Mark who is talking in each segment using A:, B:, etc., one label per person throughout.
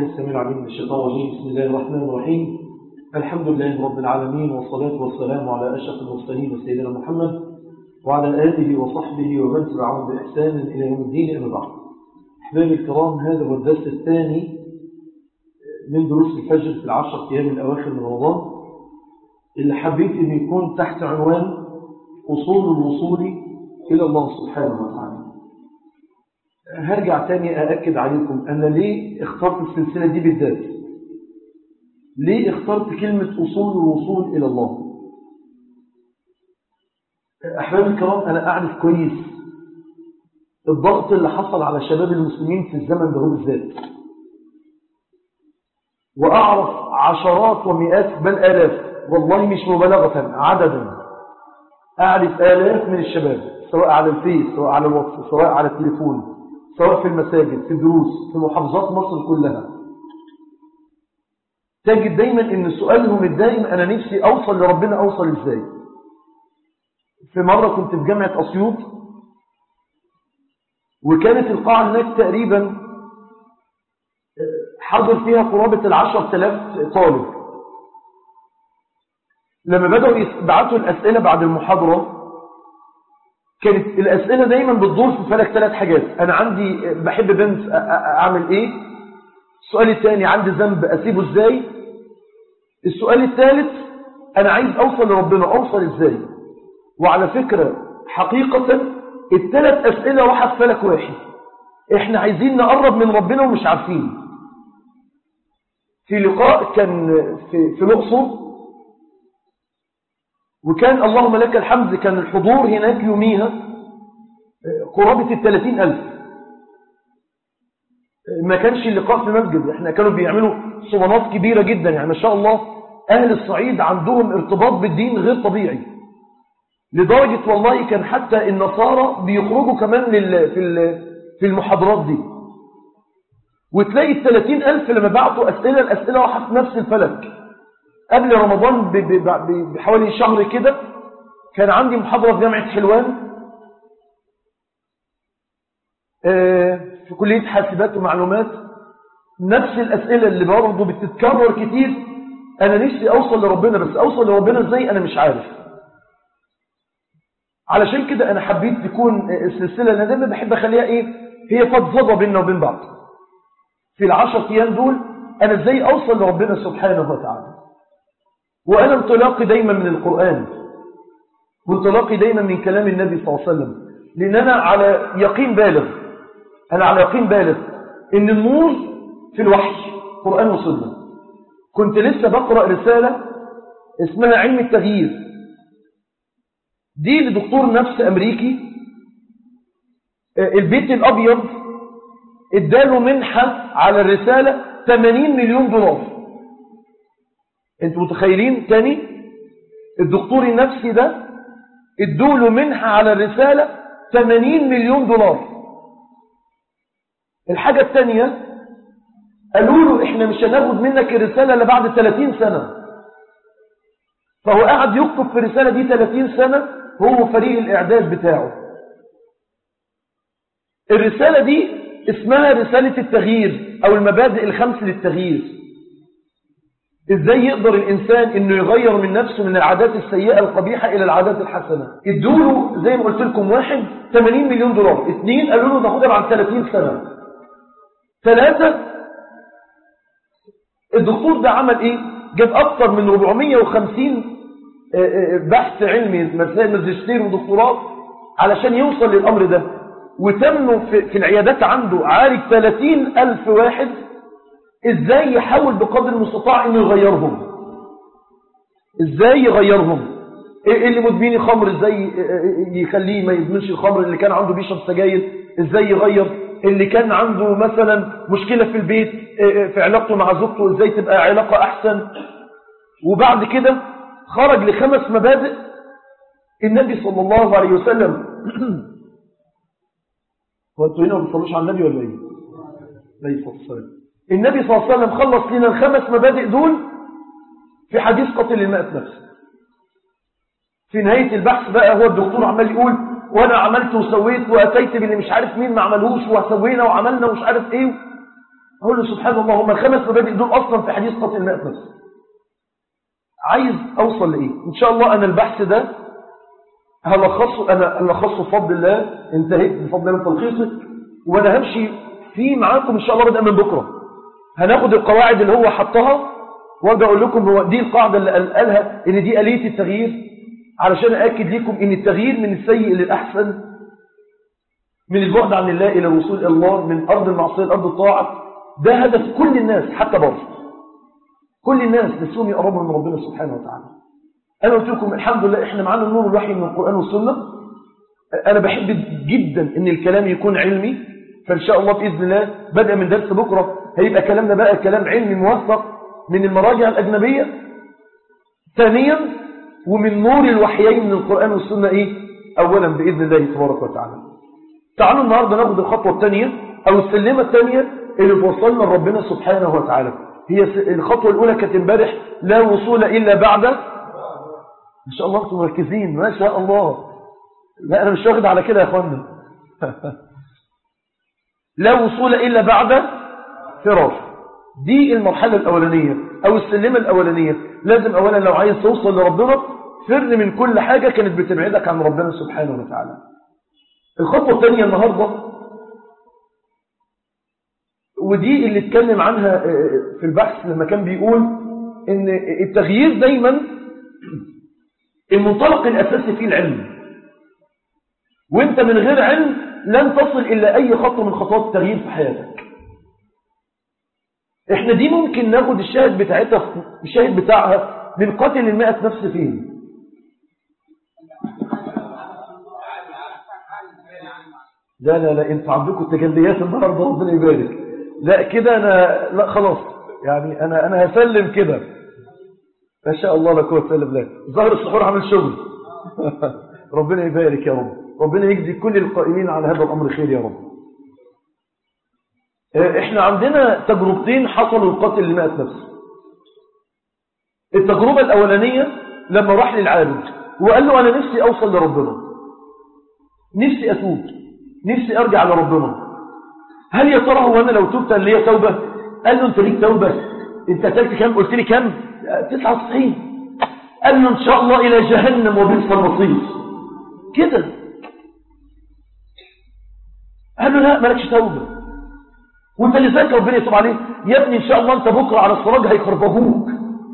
A: السميع العليم من الشيطان الرجيم بسم الله الرحمن الرحيم الحمد لله رب العالمين والصلاة والسلام على أشرف المرسلين سيدنا محمد وعلى آله وصحبه ومن تبعهم بإحسان إلى يوم الدين أما بعد أحبابي الكرام هذا هو الدرس الثاني من دروس الفجر في العشر أيام الأواخر من رمضان اللي حبيت أن يكون تحت عنوان أصول الوصول إلى الله سبحانه وتعالى هرجع تاني أأكد عليكم أنا ليه اخترت السلسلة دي بالذات ليه اخترت كلمة أصول الوصول إلى الله أحباب الكرام أنا أعرف كويس الضغط اللي حصل على شباب المسلمين في الزمن ده هو بالذات وأعرف عشرات ومئات بل آلاف والله مش مبالغة عددا أعرف آلاف من الشباب سواء على الفيس سواء على الواتس سواء على التليفون سواء في المساجد في الدروس في محافظات مصر كلها تجد دايما ان سؤالهم الدائم انا نفسي اوصل لربنا اوصل ازاي في مرة كنت في جامعة اسيوط وكانت القاعة هناك تقريبا حضر فيها قرابة العشر تلاف طالب لما بدأوا يبعتوا الأسئلة بعد المحاضرة كانت الأسئلة دايما بتدور في فلك ثلاث حاجات أنا عندي بحب بنت أعمل إيه السؤال الثاني عندي ذنب أسيبه إزاي السؤال الثالث أنا عايز أوصل لربنا أوصل إزاي وعلى فكرة حقيقة الثلاث أسئلة واحد فلك واحد إحنا عايزين نقرب من ربنا ومش عارفين في لقاء كان في, في الأقصر وكان اللهم لك الحمد كان الحضور هناك يوميها قرابة الثلاثين ألف ما كانش اللقاء في مسجد احنا كانوا بيعملوا صوانات كبيرة جدا يعني ما شاء الله أهل الصعيد عندهم ارتباط بالدين غير طبيعي لدرجة والله كان حتى النصارى بيخرجوا كمان لل في في المحاضرات دي وتلاقي الثلاثين ألف لما بعتوا أسئلة الأسئلة راحت في نفس الفلك قبل رمضان بحوالي شهر كده كان عندي محاضرة في جامعة حلوان في كلية حاسبات ومعلومات نفس الأسئلة اللي برضه بتتكرر كتير أنا نفسي أوصل لربنا بس أوصل لربنا إزاي أنا مش عارف علشان كده أنا حبيت تكون السلسلة اللي دايما بحب أخليها إيه هي فضفضة بيننا وبين بعض في العشر أيام دول أنا إزاي أوصل لربنا سبحانه وتعالى وأنا انطلاقي دايما من القرآن وانطلاقي دايما من كلام النبي صلى الله عليه وسلم لأن أنا على يقين بالغ أنا على يقين بالغ إن النور في الوحي قرآن وسنة كنت لسه بقرأ رسالة اسمها علم التغيير دي لدكتور نفس أمريكي البيت الأبيض اداله منحة على الرسالة 80 مليون دولار انتوا متخيلين تاني الدكتور النفسي ده ادوله منحة على الرسالة 80 مليون دولار الحاجة الثانية قالوا له احنا مش هناخد منك الرسالة الا بعد 30 سنة فهو قاعد يكتب في الرسالة دي 30 سنة هو فريق الاعداد بتاعه الرسالة دي اسمها رسالة التغيير او المبادئ الخمس للتغيير ازاي يقدر الانسان انه يغير من نفسه من العادات السيئة القبيحة الى العادات الحسنة ادوله زي ما قلت لكم واحد 80 مليون دولار اثنين قالوا له ناخدها بعد 30 سنة ثلاثة الدكتور ده عمل ايه جاب اكثر من 450 بحث علمي مسائل ماجستير ودكتوراه علشان يوصل للامر ده وتم في العيادات عنده عالج 30 ألف واحد ازاي يحاول بقدر المستطاع انه يغيرهم ازاي يغيرهم اللي مدمين الخمر ازاي يخليه ما يدمنش الخمر اللي كان عنده بيشرب سجاير ازاي يغير اللي كان عنده مثلا مشكلة في البيت في علاقته مع زوجته ازاي تبقى علاقة احسن وبعد كده خرج لخمس مبادئ النبي صلى الله عليه وسلم هو انتوا هنا ما بتصلوش على النبي ولا ايه؟ عليه الصلاه والسلام النبي صلى الله عليه وسلم خلص لنا الخمس مبادئ دول في حديث قتل المئة نفس في نهاية البحث بقى هو الدكتور عمال يقول وانا عملت وسويت واتيت باللي مش عارف مين ما عملهوش وسوينا وعملنا ومش عارف ايه أقول له سبحان الله هم الخمس مبادئ دول أصلا في حديث قتل المئة نفس عايز أوصل لإيه إن شاء الله أنا البحث ده هلخصه أنا هلخصه بفضل الله انتهيت بفضل الله من تلخيصه وأنا همشي فيه معاكم إن شاء الله بدأ من بكرة هناخد القواعد اللي هو حطها وارجع أقول لكم هو دي القاعدة اللي قالها إن دي آلية التغيير علشان أأكد لكم إن التغيير من السيء للأحسن من البعد عن الله إلى الوصول إلى الله من أرض المعصية لأرض الطاعة ده هدف كل الناس حتى بره كل الناس نفسهم يقربوا من ربنا سبحانه وتعالى أنا قلت لكم الحمد لله إحنا معانا النور الوحي من القرآن والسنة أنا بحب جدا إن الكلام يكون علمي فإن شاء الله بإذن الله بدأ من درس بكرة هيبقى كلامنا بقى كلام علمي موثق من المراجع الأجنبية ثانيا ومن نور الوحيين من القرآن والسنة إيه أولا بإذن الله تبارك وتعالى تعالوا النهاردة ناخد الخطوة الثانية أو السلمة الثانية اللي توصلنا لربنا سبحانه وتعالى هي الخطوة الأولى كانت امبارح لا وصول إلا بعد ما شاء الله انتم مركزين ما شاء الله لا أنا مش واخد على كده يا أخوانا لا وصول إلا بعد فراش دي المرحلة الأولانية أو السلمة الأولانية لازم أولا لو عايز توصل لربنا فر من كل حاجة كانت بتبعدك عن ربنا سبحانه وتعالى الخطوة الثانية النهاردة ودي اللي اتكلم عنها في البحث لما كان بيقول ان التغيير دايما المنطلق الأساسي فيه العلم وانت من غير علم لن تصل إلى أي خطوة من خطوات التغيير في حياتك احنا دي ممكن ناخد الشاهد بتاعتها الشاهد بتاعها من قتل المئة نفس فين لا لا لا انت عندكم التجليات النهارده ربنا يبارك لا كده انا لا خلاص يعني انا انا هسلم كده ما شاء الله لا قوه الا بالله ظهر السحور عامل شغل ربنا يبارك يا رب ربنا يجزي كل القائمين على هذا الامر خير يا رب احنا عندنا تجربتين حصلوا القتل لمئة نفس التجربة الأولانية لما راح للعابد وقال له أنا نفسي أوصل لربنا نفسي أتوب نفسي أرجع لربنا هل يا ترى هو أنا لو تبت اللي هي توبة قال له أنت ليك توبة أنت أتلت كم قلت لي كم 99 قال له إن شاء الله إلى جهنم وبئس المصير كده قال له لا مالكش توبة وانت اللي ذاك ربنا يتوب عليه يا ابني ان شاء الله انت بكره على السراج هيخربجوك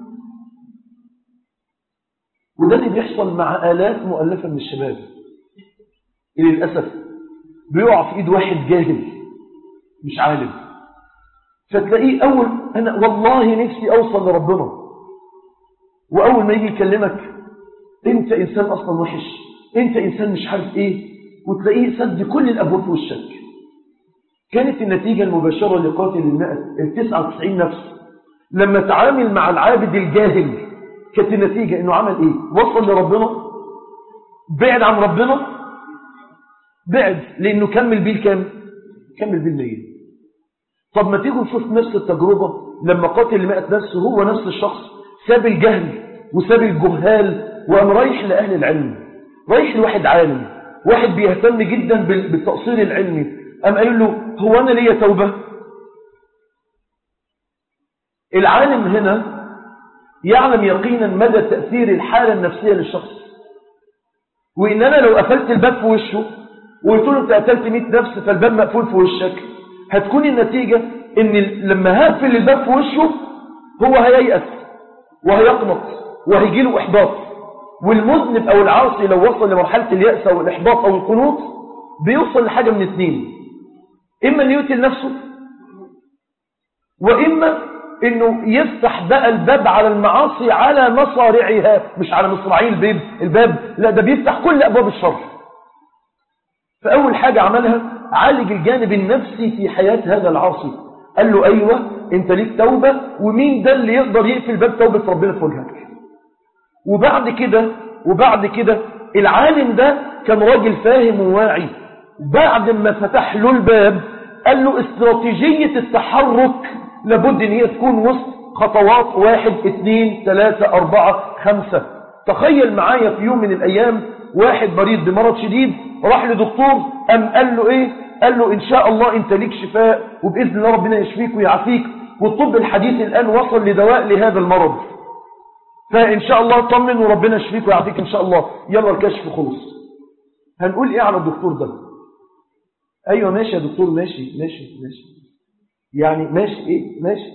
A: وده اللي بيحصل مع آلاف مؤلفة من الشباب اللي للأسف بيقع في ايد واحد جاهل مش عالم فتلاقيه أول أنا والله نفسي أوصل لربنا وأول ما يجي يكلمك أنت إنسان أصلا وحش أنت إنسان مش عارف إيه وتلاقيه سد كل الأبواب في وشك كانت النتيجة المباشرة لقاتل المئة التسعة وتسعين نفس لما تعامل مع العابد الجاهل كانت النتيجة انه عمل ايه وصل لربنا بعد عن ربنا بعد لانه كمل بيه الكام كمل بيه المية طب ما تيجوا نشوف نفس التجربة لما قاتل المئة نفس هو نفس الشخص ساب الجهل وساب الجهال وقام رايح لأهل العلم رايح لواحد عالم واحد بيهتم جدا بالتقصير العلمي أم قال له هو أنا ليا توبة العالم هنا يعلم يقينا مدى تأثير الحالة النفسية للشخص وإن أنا لو قفلت الباب في وشه وقلت له أنت قتلت 100 نفس فالباب مقفول في وشك هتكون النتيجة إن لما هقفل الباب في وشه هو هييأس وهيقنط وهيجي له إحباط والمذنب أو العاصي لو وصل لمرحلة اليأس أو الإحباط أو القنوط بيوصل لحاجة من اثنين إما أن يقتل نفسه وإما أنه يفتح بقى الباب على المعاصي على مصارعها مش على مصراعي الباب الباب لا ده بيفتح كل أبواب الشر فأول حاجة عملها عالج الجانب النفسي في حياة هذا العاصي قال له أيوة أنت ليك توبة ومين ده اللي يقدر يقفل باب توبة ربنا في وجهك وبعد كده وبعد كده العالم ده كان راجل فاهم وواعي بعد ما فتح له الباب قال له استراتيجية التحرك لابد ان هي تكون وسط خطوات واحد اثنين ثلاثة اربعة خمسة تخيل معايا في يوم من الايام واحد مريض بمرض شديد راح لدكتور ام قال له ايه قال له إن شاء الله أنت ليك شفاء وبإذن الله ربنا يشفيك ويعافيك والطب الحديث الآن وصل لدواء لهذا المرض فإن شاء الله طمن وربنا يشفيك ويعافيك إن شاء الله يلا الكشف خلص هنقول إيه على الدكتور ده أيوة ماشي يا دكتور ماشي ماشي ماشي يعني ماشي إيه ماشي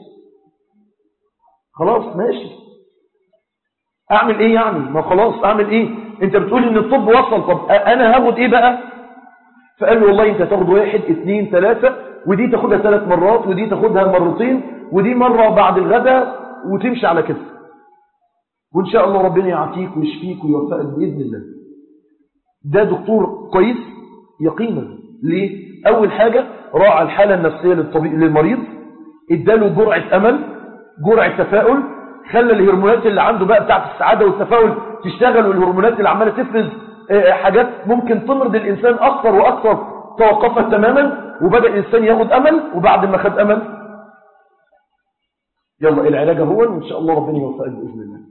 A: خلاص ماشي أعمل إيه يعني ما خلاص أعمل إيه أنت بتقول إن الطب وصل طب أنا هاخد إيه بقى فقال له والله أنت تاخد واحد اثنين ثلاثة ودي تاخدها ثلاث مرات ودي تاخدها مرتين ودي مرة بعد الغداء وتمشي على كده وإن شاء الله ربنا يعافيك ويشفيك ويوفقك بإذن الله ده دكتور كويس يقينا ليه؟ أول حاجة راعى الحالة النفسية للطبيب للمريض اداله جرعة أمل جرعة تفاؤل خلى الهرمونات اللي عنده بقى بتاعت السعادة والتفاؤل تشتغل والهرمونات اللي عمالة تفرز حاجات ممكن تمرض الإنسان أكثر وأكثر توقفت تماما وبدأ الإنسان ياخد أمل وبعد ما خد أمل يلا العلاج هو وإن شاء الله ربنا يوفقك بإذن الله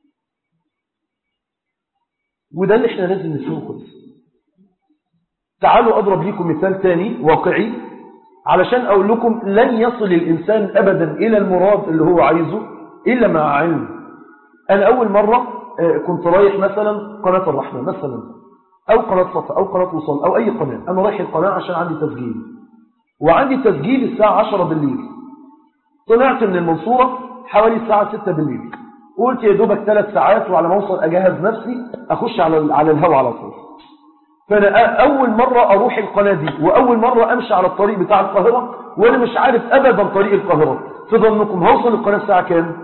A: وده اللي احنا لازم نفهمه كويس تعالوا أضرب لكم مثال تاني واقعي علشان أقول لكم لن يصل الإنسان أبدا إلى المراد اللي هو عايزه إلا مع علم أنا أول مرة كنت رايح مثلا قناة الرحمة مثلا أو قناة صفا أو قناة وصال أو أي قناة أنا رايح القناة عشان عندي تسجيل وعندي تسجيل الساعة 10 بالليل طلعت من المنصورة حوالي الساعة 6 بالليل قلت يا دوبك ثلاث ساعات وعلى ما اوصل اجهز نفسي اخش على على الهواء على طول فانا اول مره اروح القناه دي واول مره امشي على الطريق بتاع القاهره وانا مش عارف ابدا طريق القاهره في ظنكم هوصل القناه الساعه كام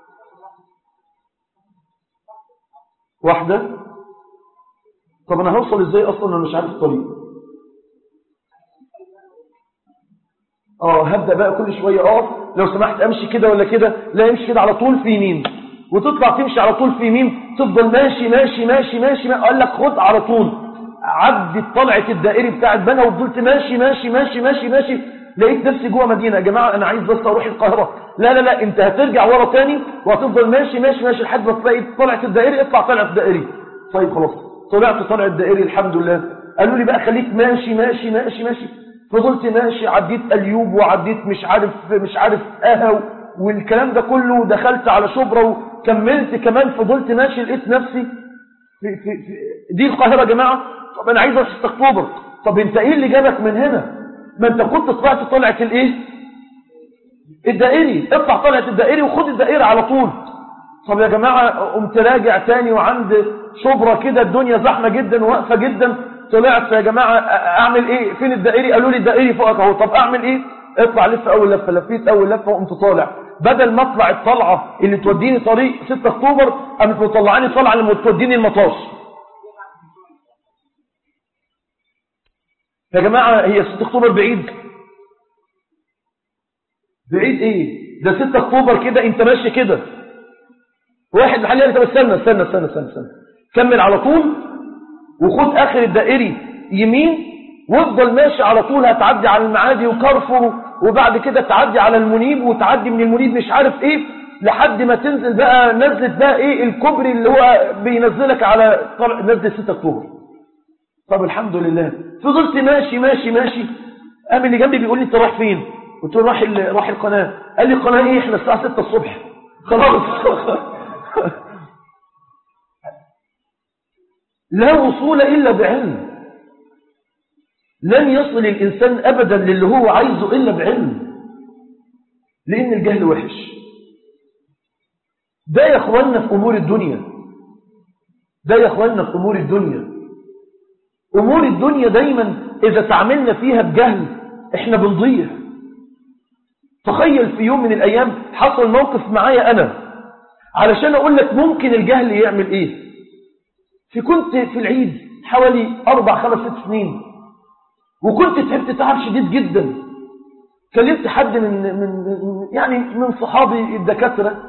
A: واحده طب انا هوصل ازاي اصلا انا مش عارف الطريق اه هبدا بقى كل شويه اقف لو سمحت امشي كده ولا كده لا امشي كده على طول في يمين وتطلع تمشي على طول في يمين تفضل ماشي ماشي ماشي ماشي, ماشي قال لك خد على طول عدت طلعت الدائري بتاعت بنا وفضلت ماشي ماشي ماشي ماشي ماشي لقيت نفسي جوه مدينه يا جماعه انا عايز بس اروح القاهره لا لا لا انت هترجع ورا تاني وهتفضل ماشي ماشي ماشي لحد ما تلاقي طلعت الدائري اطلع طلعت الدائري طيب خلاص طلعت طلع الدائري الحمد لله قالوا لي بقى خليك ماشي ماشي ماشي ماشي فضلت ماشي عديت اليوب وعديت مش عارف مش عارف اهو والكلام ده كله دخلت على شبرا وكملت كمان فضلت ماشي لقيت نفسي في في في دي القاهرة يا جماعة طب انا عايز اروح 6 اكتوبر طب انت ايه اللي جابك من هنا ما انت كنت طلعت طلعت الايه الدائري اطلع طلعت الدائري وخد الدائري على طول طب يا جماعة قمت راجع تاني وعند شبرا كده الدنيا زحمة جدا وواقفة جدا طلعت يا جماعة اعمل ايه فين الدائري قالوا لي الدائري فوقك اهو طب اعمل ايه اطلع لف اول لفة لفيت اول لفة وقمت طالع بدل ما اطلع الطلعة اللي توديني طريق 6 اكتوبر قامت مطلعاني طلعة اللي توديني المطاش يا جماعة هي 6 اكتوبر بعيد بعيد ايه ده 6 اكتوبر كده انت ماشي كده واحد محل قال لي طب استنى استنى استنى استنى استنى كمل على طول وخد اخر الدائري يمين وافضل ماشي على طول هتعدي على المعادي وكارفور وبعد كده تعدي على المنيب وتعدي من المنيب مش عارف ايه لحد ما تنزل بقى نزلت بقى ايه الكوبري اللي هو بينزلك على طلع نزل 6 اكتوبر طب الحمد لله فضلت ماشي ماشي ماشي قام اللي جنبي بيقول لي انت رايح فين قلت له راح راح القناه قال لي القناه ايه احنا الساعه 6 الصبح خلاص لا وصول الا بعلم لن يصل الإنسان أبدا للي هو عايزه إلا بعلم لأن الجهل وحش ده يا أخواننا في أمور الدنيا ده يا أخواننا في أمور الدنيا أمور الدنيا دايما إذا تعملنا فيها بجهل إحنا بنضيع تخيل في يوم من الأيام حصل موقف معايا أنا علشان أقول لك ممكن الجهل يعمل إيه في كنت في العيد حوالي أربع خمس ست سنين وكنت تعبت تعب شديد جدا كلمت حد من, من يعني من صحابي الدكاترة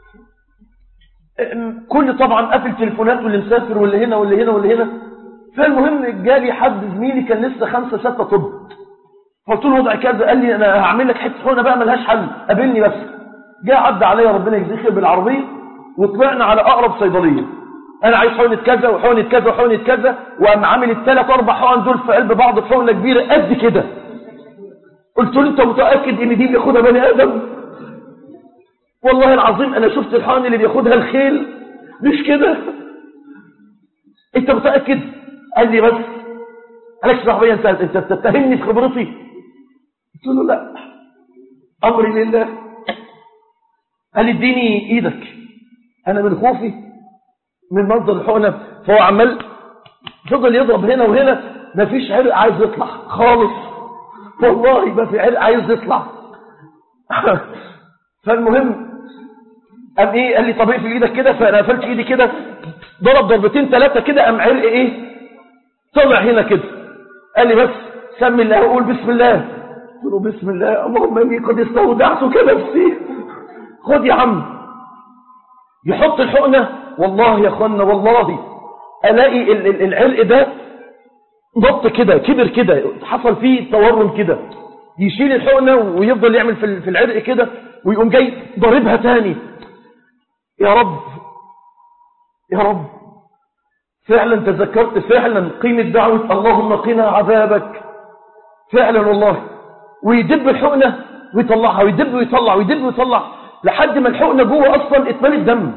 A: كل طبعا قافل تليفونات واللي مسافر واللي هنا واللي هنا واللي هنا فالمهم جالي حد زميلي كان لسه خمسة ستة طب فقلت له وضع كذا قال لي انا هعمل لك حته حقنه بقى ملهاش حل قابلني بس جاء عدى عليا ربنا يجزيه خير بالعربيه وطلعنا على اقرب صيدليه انا عايز حقنه كذا وحقنه كذا وحقنه كذا وقام عامل الثلاث اربع حقن دول في قلب بعض في حقنه كبيره قد كده قلت له انت متاكد ان دي بياخدها بني ادم والله العظيم انا شفت الحقن اللي بياخدها الخيل مش كده انت متاكد قال لي بس عليك صاحبي انت انت بتتهمني في خبرتي قلت له لا امري لله قال لي اديني ايدك انا من خوفي من منظر الحقنه فهو عمال فضل يضرب هنا وهنا مفيش عرق عايز يطلع خالص والله ما في عرق عايز يطلع فالمهم قام ايه قال لي طب اقفل ايدك كده فانا قفلت ايدي كده ضرب ضربتين ثلاثه كده قام عرق ايه طلع هنا كده قال لي بس سمي الله وقول بسم الله قلت له بسم الله اللهم اني قد استودعتك نفسي خد يا عم يحط الحقنه والله يا اخوانا والله الاقي ال- ال- العرق ده ضبط كده كبر كده حصل فيه تورم كده يشيل الحقنه ويفضل يعمل في ال- في العرق كده ويقوم جاي ضاربها تاني يا رب يا رب فعلا تذكرت فعلا قيمة دعوة اللهم قنا عذابك فعلا والله ويدب الحقنة ويطلعها ويدب ويطلع ويدب ويطلع لحد ما الحقنة جوه أصلا اتملت دم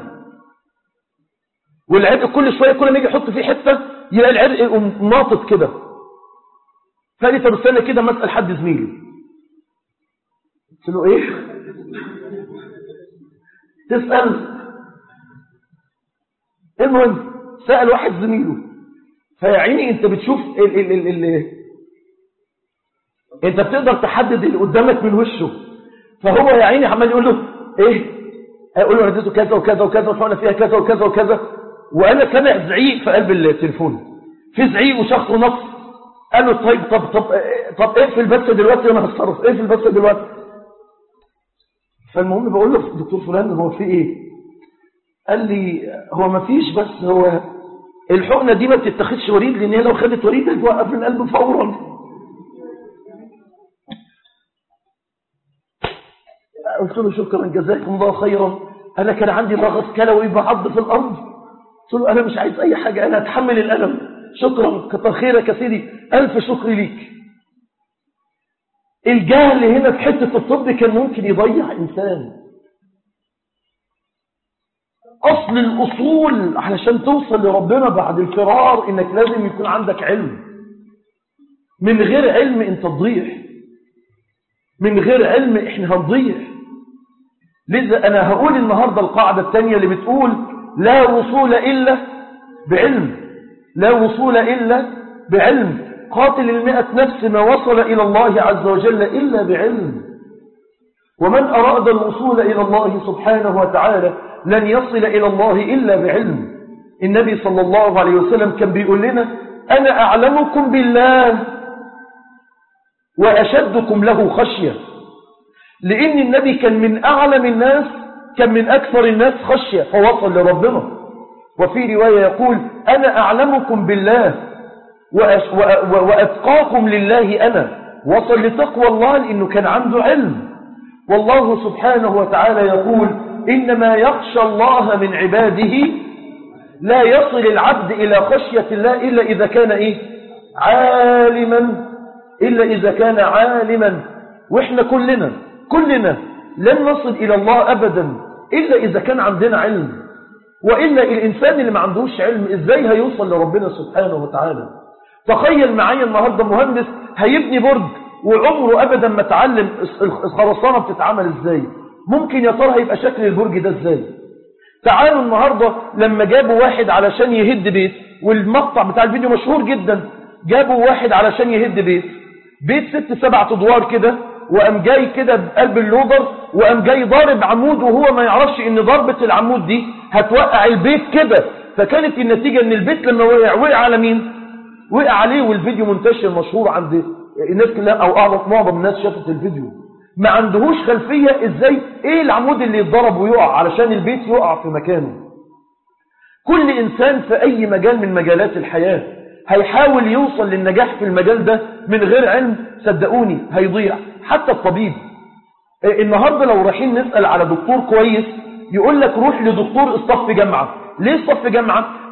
A: والعرق كل شوية كل ما يجي يحط فيه حتة يلاقي العرق يقوم ناطط كده فقال لي طب استنى كده ما اسال حد زميلي قلت له ايه تسأل المهم سأل واحد زميله فيا عيني انت بتشوف ال ال ال ال انت بتقدر تحدد اللي قدامك من وشه فهو يا عيني عمال يقول له ايه يقول له انا اديته كذا وكذا وكذا وحقنا فيها كذا وكذا وكذا وانا سامع زعيق في قلب التليفون في زعيق وشخص ونص قال له طيب طب طب طب اقفل بس دلوقتي وانا هتصرف اقفل بس دلوقتي فالمهم بقول له دكتور فلان هو في ايه قال لي هو ما فيش بس هو الحقنه دي ما بتتاخدش وريد لان هي لو خدت وريد هتوقف القلب فورا قلت له شكرا جزاكم الله خيرا انا كان عندي ضغط كلوي بعض في الارض قلت له انا مش عايز اي حاجه انا اتحمل الالم شكرا كتر خيرك يا سيدي الف شكر ليك الجهل هنا في حته الطب كان ممكن يضيع انسان اصل الاصول علشان توصل لربنا بعد الفرار انك لازم يكون عندك علم من غير علم انت تضيع من غير علم احنا هنضيع لذا انا هقول النهاردة القاعدة الثانية اللي بتقول لا وصول الا بعلم لا وصول الا بعلم قاتل المئة نفس ما وصل الى الله عز وجل الا بعلم ومن اراد الوصول الى الله سبحانه وتعالى لن يصل الى الله الا بعلم النبي صلى الله عليه وسلم كان بيقول لنا انا اعلمكم بالله واشدكم له خشيه لأن النبي كان من أعلم الناس كان من أكثر الناس خشية فوصل لربنا وفي رواية يقول أنا أعلمكم بالله وأش وأتقاكم لله أنا وصل لتقوى الله لأنه كان عنده علم والله سبحانه وتعالى يقول إنما يخشى الله من عباده لا يصل العبد إلى خشية الله إلا إذا كان إيه عالما إلا إذا كان عالما وإحنا كلنا كلنا لن نصل إلى الله أبدا إلا إذا كان عندنا علم وإلا الإنسان اللي ما عندهوش علم إزاي هيوصل لربنا سبحانه وتعالى تخيل معايا النهاردة مهندس هيبني برج وعمره أبدا ما تعلم الخرسانة بتتعمل إزاي ممكن يا ترى هيبقى شكل البرج ده إزاي تعالوا النهاردة لما جابوا واحد علشان يهد بيت والمقطع بتاع الفيديو مشهور جدا جابوا واحد علشان يهد بيت بيت ست سبعة ادوار كده وقام جاي كده بقلب اللودر وقام جاي ضارب عمود وهو ما يعرفش ان ضربة العمود دي هتوقع البيت كده فكانت النتيجة ان البيت لما وقع وقع على مين وقع عليه والفيديو منتشر مشهور عند الناس كلها او اعرف معظم الناس شافت الفيديو ما عندهوش خلفية ازاي ايه العمود اللي يتضرب ويقع علشان البيت يقع في مكانه كل انسان في اي مجال من مجالات الحياة هيحاول يوصل للنجاح في المجال ده من غير علم صدقوني هيضيع حتى الطبيب النهاردة لو رايحين نسأل على دكتور كويس يقول لك روح لدكتور اصطف جامعة ليه اصطف جامعة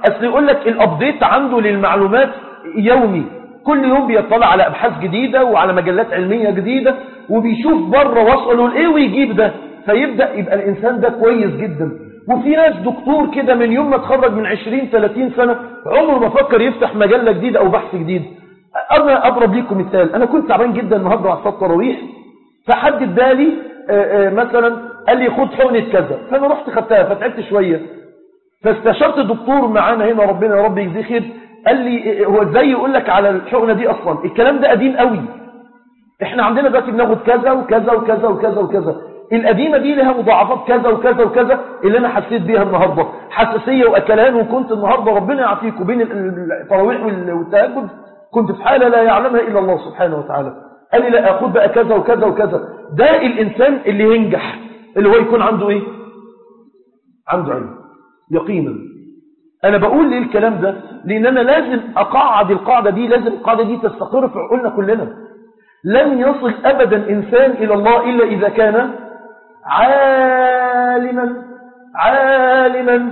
A: أصل يقول لك الأبديت عنده للمعلومات يومي كل يوم بيطلع على أبحاث جديدة وعلى مجلات علمية جديدة وبيشوف بره وصلوا لإيه ويجيب ده فيبدأ يبقى الإنسان ده كويس جدا وفي ناس دكتور كده من يوم ما اتخرج من 20 30 سنة عمره ما فكر يفتح مجلة جديدة أو بحث جديد أنا أضرب لكم مثال أنا كنت تعبان جدا النهاردة على صلاة التراويح فحد ادالي مثلا قال لي خد حقنة كذا فأنا رحت خدتها فتعبت شوية فاستشرت الدكتور معانا هنا ربنا يا رب يجزيه خير قال لي هو ازاي يقول لك على الحقنة دي أصلا الكلام ده قديم قوي احنا عندنا دلوقتي بناخد كذا وكذا وكذا وكذا وكذا القديمة دي لها مضاعفات كذا وكذا وكذا اللي انا حسيت بيها النهاردة حساسية واكلان وكنت النهاردة ربنا يعافيكم بين التراويح والتهجد كنت في حالة لا يعلمها إلا الله سبحانه وتعالى قال لي لا أخذ بقى كذا وكذا وكذا ده الإنسان اللي ينجح اللي هو يكون عنده إيه عنده علم يقينا أنا بقول ليه الكلام ده لأن أنا لازم أقعد القاعدة دي لازم القاعدة دي تستقر في عقولنا كلنا لن يصل أبدا إنسان إلى الله إلا إذا كان عالما عالما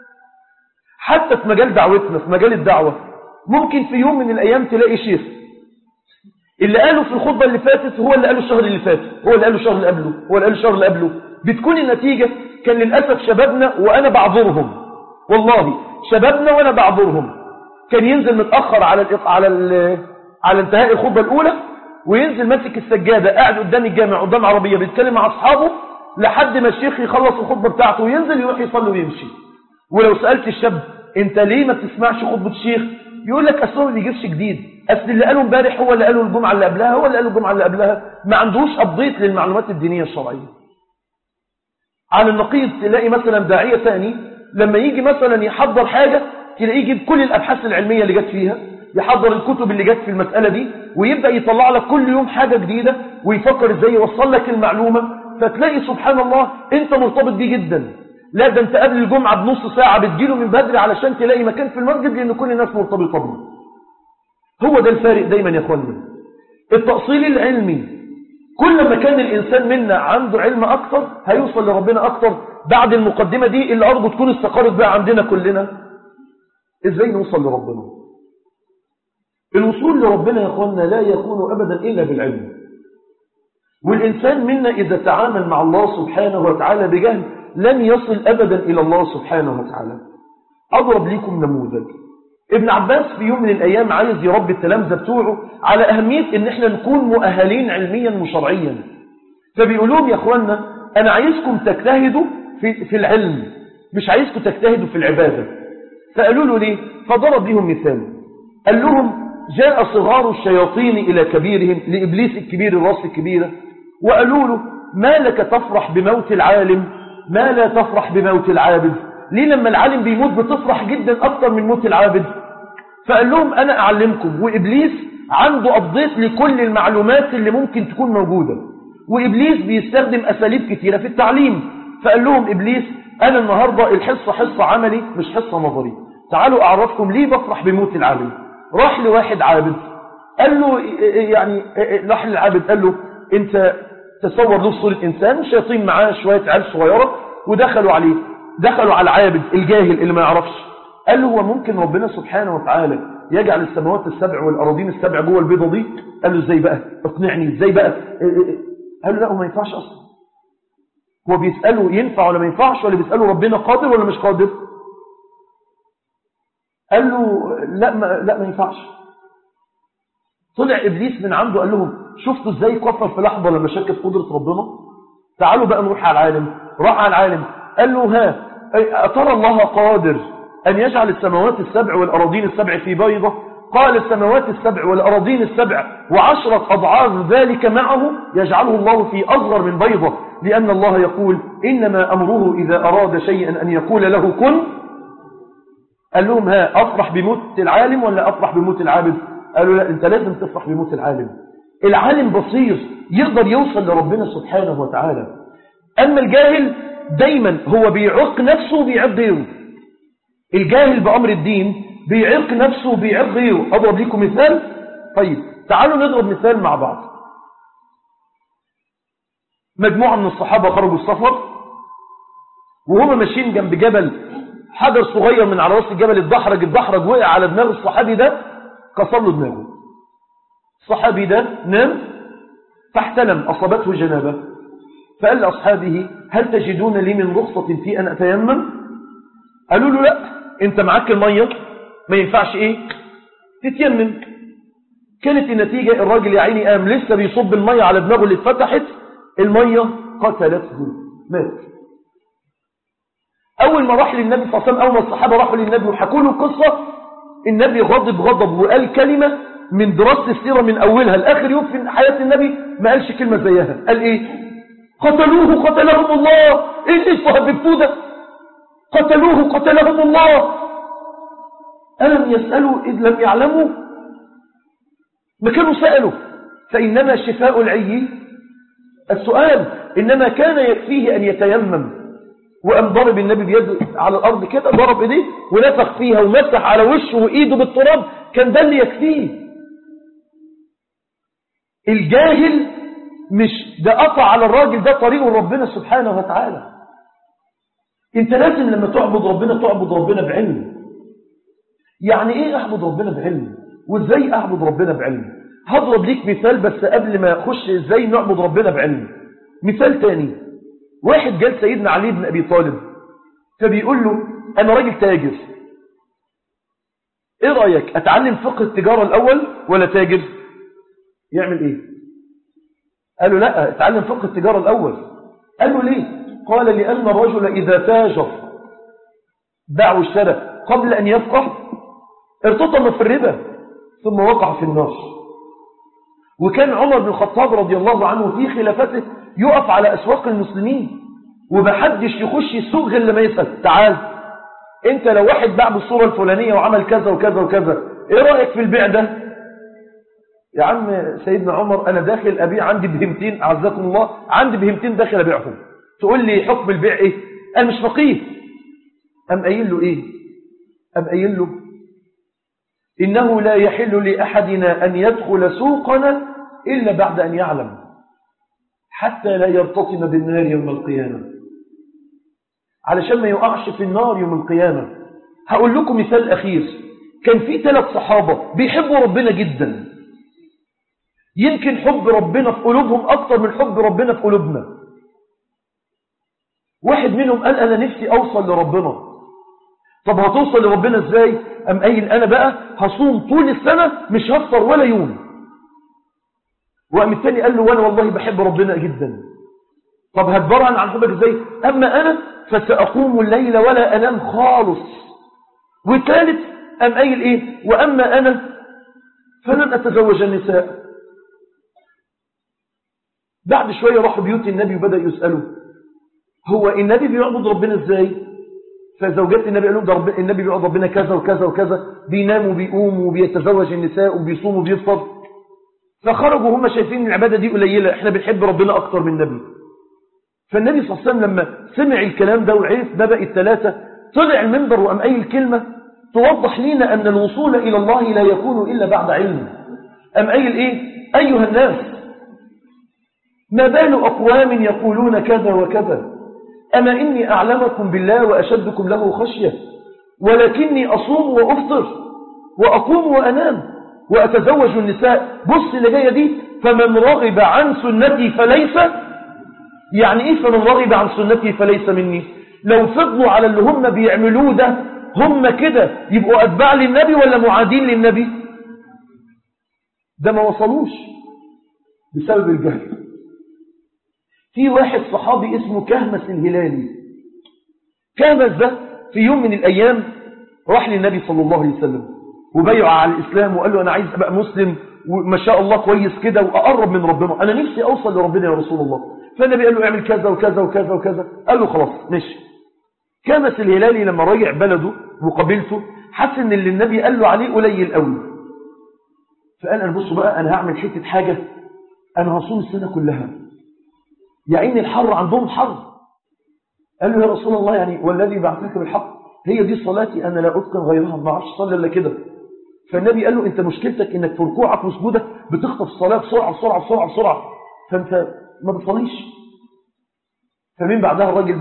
A: حتى في مجال دعوتنا في مجال الدعوة ممكن في يوم من الأيام تلاقي شيخ اللي قاله في الخطبة اللي فاتت هو اللي قاله الشهر اللي فات هو اللي قاله الشهر اللي قبله هو اللي قاله الشهر اللي قبله بتكون النتيجة كان للأسف شبابنا وأنا بعذرهم والله شبابنا وأنا بعذرهم كان ينزل متأخر على الإق... على ال... على انتهاء الخطبة الأولى وينزل ماسك السجادة قاعد قدام الجامع قدام عربية بيتكلم مع أصحابه لحد ما الشيخ يخلص الخطبة بتاعته وينزل يروح يصلي ويمشي ولو سألت الشاب انت ليه ما بتسمعش خطبة الشيخ يقول لك اصل ما بيجيبش جديد اصل اللي قاله امبارح هو اللي قاله الجمعه اللي قبلها هو اللي قاله الجمعه اللي قبلها ما عندوش ابديت للمعلومات الدينيه الشرعيه على النقيض تلاقي مثلا داعيه ثاني لما يجي مثلا يحضر حاجه تلاقيه يجيب كل الابحاث العلميه اللي جت فيها يحضر الكتب اللي جت في المساله دي ويبدا يطلع لك كل يوم حاجه جديده ويفكر ازاي يوصل لك المعلومه فتلاقي سبحان الله انت مرتبط بيه جدا لا ده انت قبل الجمعة بنص ساعة بتجيله من بدري علشان تلاقي مكان في المسجد لأن كل الناس مرتبطة به هو ده الفارق دايما يا اخوانا التأصيل العلمي كل ما كان الإنسان منا عنده علم أكتر هيوصل لربنا أكتر بعد المقدمة دي اللي أرجو تكون استقرت بقى عندنا كلنا إزاي نوصل لربنا الوصول لربنا يا اخوانا لا يكون أبدا إلا بالعلم والإنسان منا إذا تعامل مع الله سبحانه وتعالى بجهل لن يصل أبدا إلى الله سبحانه وتعالى أضرب لكم نموذج ابن عباس في يوم من الأيام عايز يربي التلامذة بتوعه على أهمية إن احنا نكون مؤهلين علميا وشرعيا فبيقول لهم يا أخوانا أنا عايزكم تجتهدوا في, في العلم مش عايزكم تجتهدوا في العبادة فقالوا له ليه فضرب لهم مثال قال لهم جاء صغار الشياطين إلى كبيرهم لإبليس الكبير الراس الكبيرة وقالوا له ما لك تفرح بموت العالم ما لا تفرح بموت العابد ليه لما العالم بيموت بتفرح جدا أكتر من موت العابد فقال لهم أنا أعلمكم وإبليس عنده أبضيت لكل المعلومات اللي ممكن تكون موجودة وإبليس بيستخدم أساليب كثيرة في التعليم فقال لهم إبليس أنا النهاردة الحصة حصة عملي مش حصة نظري تعالوا أعرفكم ليه بفرح بموت العالم راح لواحد عابد قال له يعني راح للعابد قال له انت تصور له صورة إنسان والشياطين معاه شوية عيال صغيرة ودخلوا عليه دخلوا على العابد الجاهل اللي ما يعرفش قال له هو ممكن ربنا سبحانه وتعالى يجعل السماوات السبع والأراضين السبع جوه البيضة دي قال له ازاي بقى اقنعني ازاي بقى قال له لا هو ما ينفعش أصلا هو بيسأله ينفع ولا ما ينفعش ولا بيسأله ربنا قادر ولا مش قادر قال له لا ما, لا ما ينفعش طلع إبليس من عنده قال لهم شفتوا ازاي كفر في لحظة لما شك في قدرة ربنا تعالوا بقى نروح على العالم راح على العالم قال له ها أترى الله قادر أن يجعل السماوات السبع والأراضين السبع في بيضة قال السماوات السبع والأراضين السبع وعشرة أضعاف ذلك معه يجعله الله في أصغر من بيضة لأن الله يقول إنما أمره إذا أراد شيئا أن يقول له كن قال لهم ها أفرح بموت العالم ولا أفرح بموت العابد قالوا لا أنت لازم تفرح بموت العالم العالم بصير يقدر يوصل لربنا سبحانه وتعالى أما الجاهل دايما هو بيعق نفسه وبيعق غيره الجاهل بأمر الدين بيعق نفسه وبيعق غيره أضرب لكم مثال طيب تعالوا نضرب مثال مع بعض مجموعة من الصحابة خرجوا السفر وهم ماشيين جنب جبل حجر صغير من على راس الجبل اتدحرج اتدحرج وقع على دماغ الصحابي ده كسر له دماغه الصحابي ده نام فاحتلم أصابته جنابه فقال لأصحابه هل تجدون لي من رخصة في أن أتيمم قالوا له لا انت معاك المية ما ينفعش ايه تتيمم كانت النتيجة الراجل يا عيني قام لسه بيصب المية على دماغه اللي اتفتحت المية قتلته مات أول ما راح للنبي صلى الله عليه وسلم أول ما الصحابة راحوا للنبي وحكوا له القصة النبي غضب غضب وقال كلمة من دراسة السيرة من أولها لآخر يوم في حياة النبي ما قالش كلمة زيها قال إيه قتلوه قتلهم الله إيه اللي صهبتوه ده قتلوه قتلهم الله ألم يسألوا إذ لم يعلموا ما كانوا سألوا فإنما شفاء العي السؤال إنما كان يكفيه أن يتيمم وقام ضرب النبي بيده على الأرض كده ضرب إيديه ونفخ فيها ومسح على وشه وإيده بالتراب كان ده اللي يكفيه الجاهل مش ده قطع على الراجل ده طريقه ربنا سبحانه وتعالى انت لازم لما تعبد ربنا تعبد ربنا بعلم يعني ايه اعبد ربنا بعلم وازاي اعبد ربنا بعلم هضرب ليك مثال بس قبل ما اخش ازاي نعبد ربنا بعلم مثال تاني واحد جال سيدنا علي بن ابي طالب فبيقول له انا راجل تاجر ايه رايك اتعلم فقه التجاره الاول ولا تاجر يعمل ايه قال له لا اتعلم فقه التجاره الاول قال له ليه قال لان الرجل اذا تاجر باع واشترى قبل ان يفقه ارتطم في الربا ثم وقع في النار وكان عمر بن الخطاب رضي الله عنه في خلافته يقف على أسواق المسلمين ومحدش يخش السوق غير لما يسأل تعال انت لو واحد باع بالصورة الفلانية وعمل كذا وكذا وكذا ايه رأيك في البيع ده يا عم سيدنا عمر انا داخل ابيع عندي بهمتين اعزكم الله عندي بهمتين داخل ابيعهم تقول لي حكم البيع ايه انا مش فقيه ام قايل له ايه ام قايل له إنه لا يحل لأحدنا أن يدخل سوقنا إلا بعد أن يعلم حتى لا يرتطم بالنار يوم القيامة علشان ما يقعش في النار يوم القيامة هقول لكم مثال أخير كان في ثلاث صحابة بيحبوا ربنا جدا يمكن حب ربنا في قلوبهم أكتر من حب ربنا في قلوبنا واحد منهم قال أنا نفسي أوصل لربنا طب هتوصل لربنا ازاي ام قايل انا بقى هصوم طول السنة مش هفطر ولا يوم وقام الثاني قال له وانا والله بحب ربنا جدا طب هتبرهن عن حبك ازاي اما انا فساقوم الليل ولا انام خالص والثالث ام قايل ايه واما انا فلن اتزوج النساء بعد شوية راحوا بيوت النبي وبدأ يسألوا هو النبي بيعبد ربنا ازاي فزوجات النبي قالوا ده رب... النبي بيقعد ربنا كذا وكذا وكذا بينام وبيقوم وبيتزوج النساء وبيصوم وبيفطر فخرجوا هم شايفين العبادة دي قليلة احنا بنحب ربنا أكتر من النبي فالنبي صلى الله عليه وسلم لما سمع الكلام ده وعرف نبأ الثلاثة طلع المنبر وقام قايل كلمة توضح لنا أن الوصول إلى الله لا يكون إلا بعد علم أم قايل إيه أيها الناس ما بال أقوام يقولون كذا وكذا أما إني أعلمكم بالله وأشدكم له خشية ولكني أصوم وأفطر وأقوم وأنام وأتزوج النساء بص اللي جاية دي فمن رغب عن سنتي فليس يعني إيه فمن رغب عن سنتي فليس مني لو فضلوا على اللي هم بيعملوه ده هم كده يبقوا أتباع للنبي ولا معادين للنبي ده ما وصلوش بسبب الجهل في واحد صحابي اسمه كهمس الهلالي كهمس ده في يوم من الأيام راح للنبي صلى الله عليه وسلم وبيع على الإسلام وقال له أنا عايز أبقى مسلم وما شاء الله كويس كده وأقرب من ربنا أنا نفسي أوصل لربنا يا رسول الله فالنبي قال له اعمل كذا وكذا وكذا وكذا قال له خلاص ماشي كهمس الهلالي لما رجع بلده وقبيلته حس ان اللي النبي قال له عليه قليل قوي فقال انا بصوا بقى انا هعمل حته حاجه انا هصوم السنه كلها يا عين الحر عندهم حر قال له يا رسول الله يعني والذي بعثك بالحق هي دي صلاتي أنا لا أتقن غيرها ما بعرفش صلي إلا كده فالنبي قال له أنت مشكلتك إنك في ركوعك وسجودك بتخطف الصلاة بسرعة بسرعة بسرعة بسرعة فأنت ما بتصليش فمن بعدها الراجل ده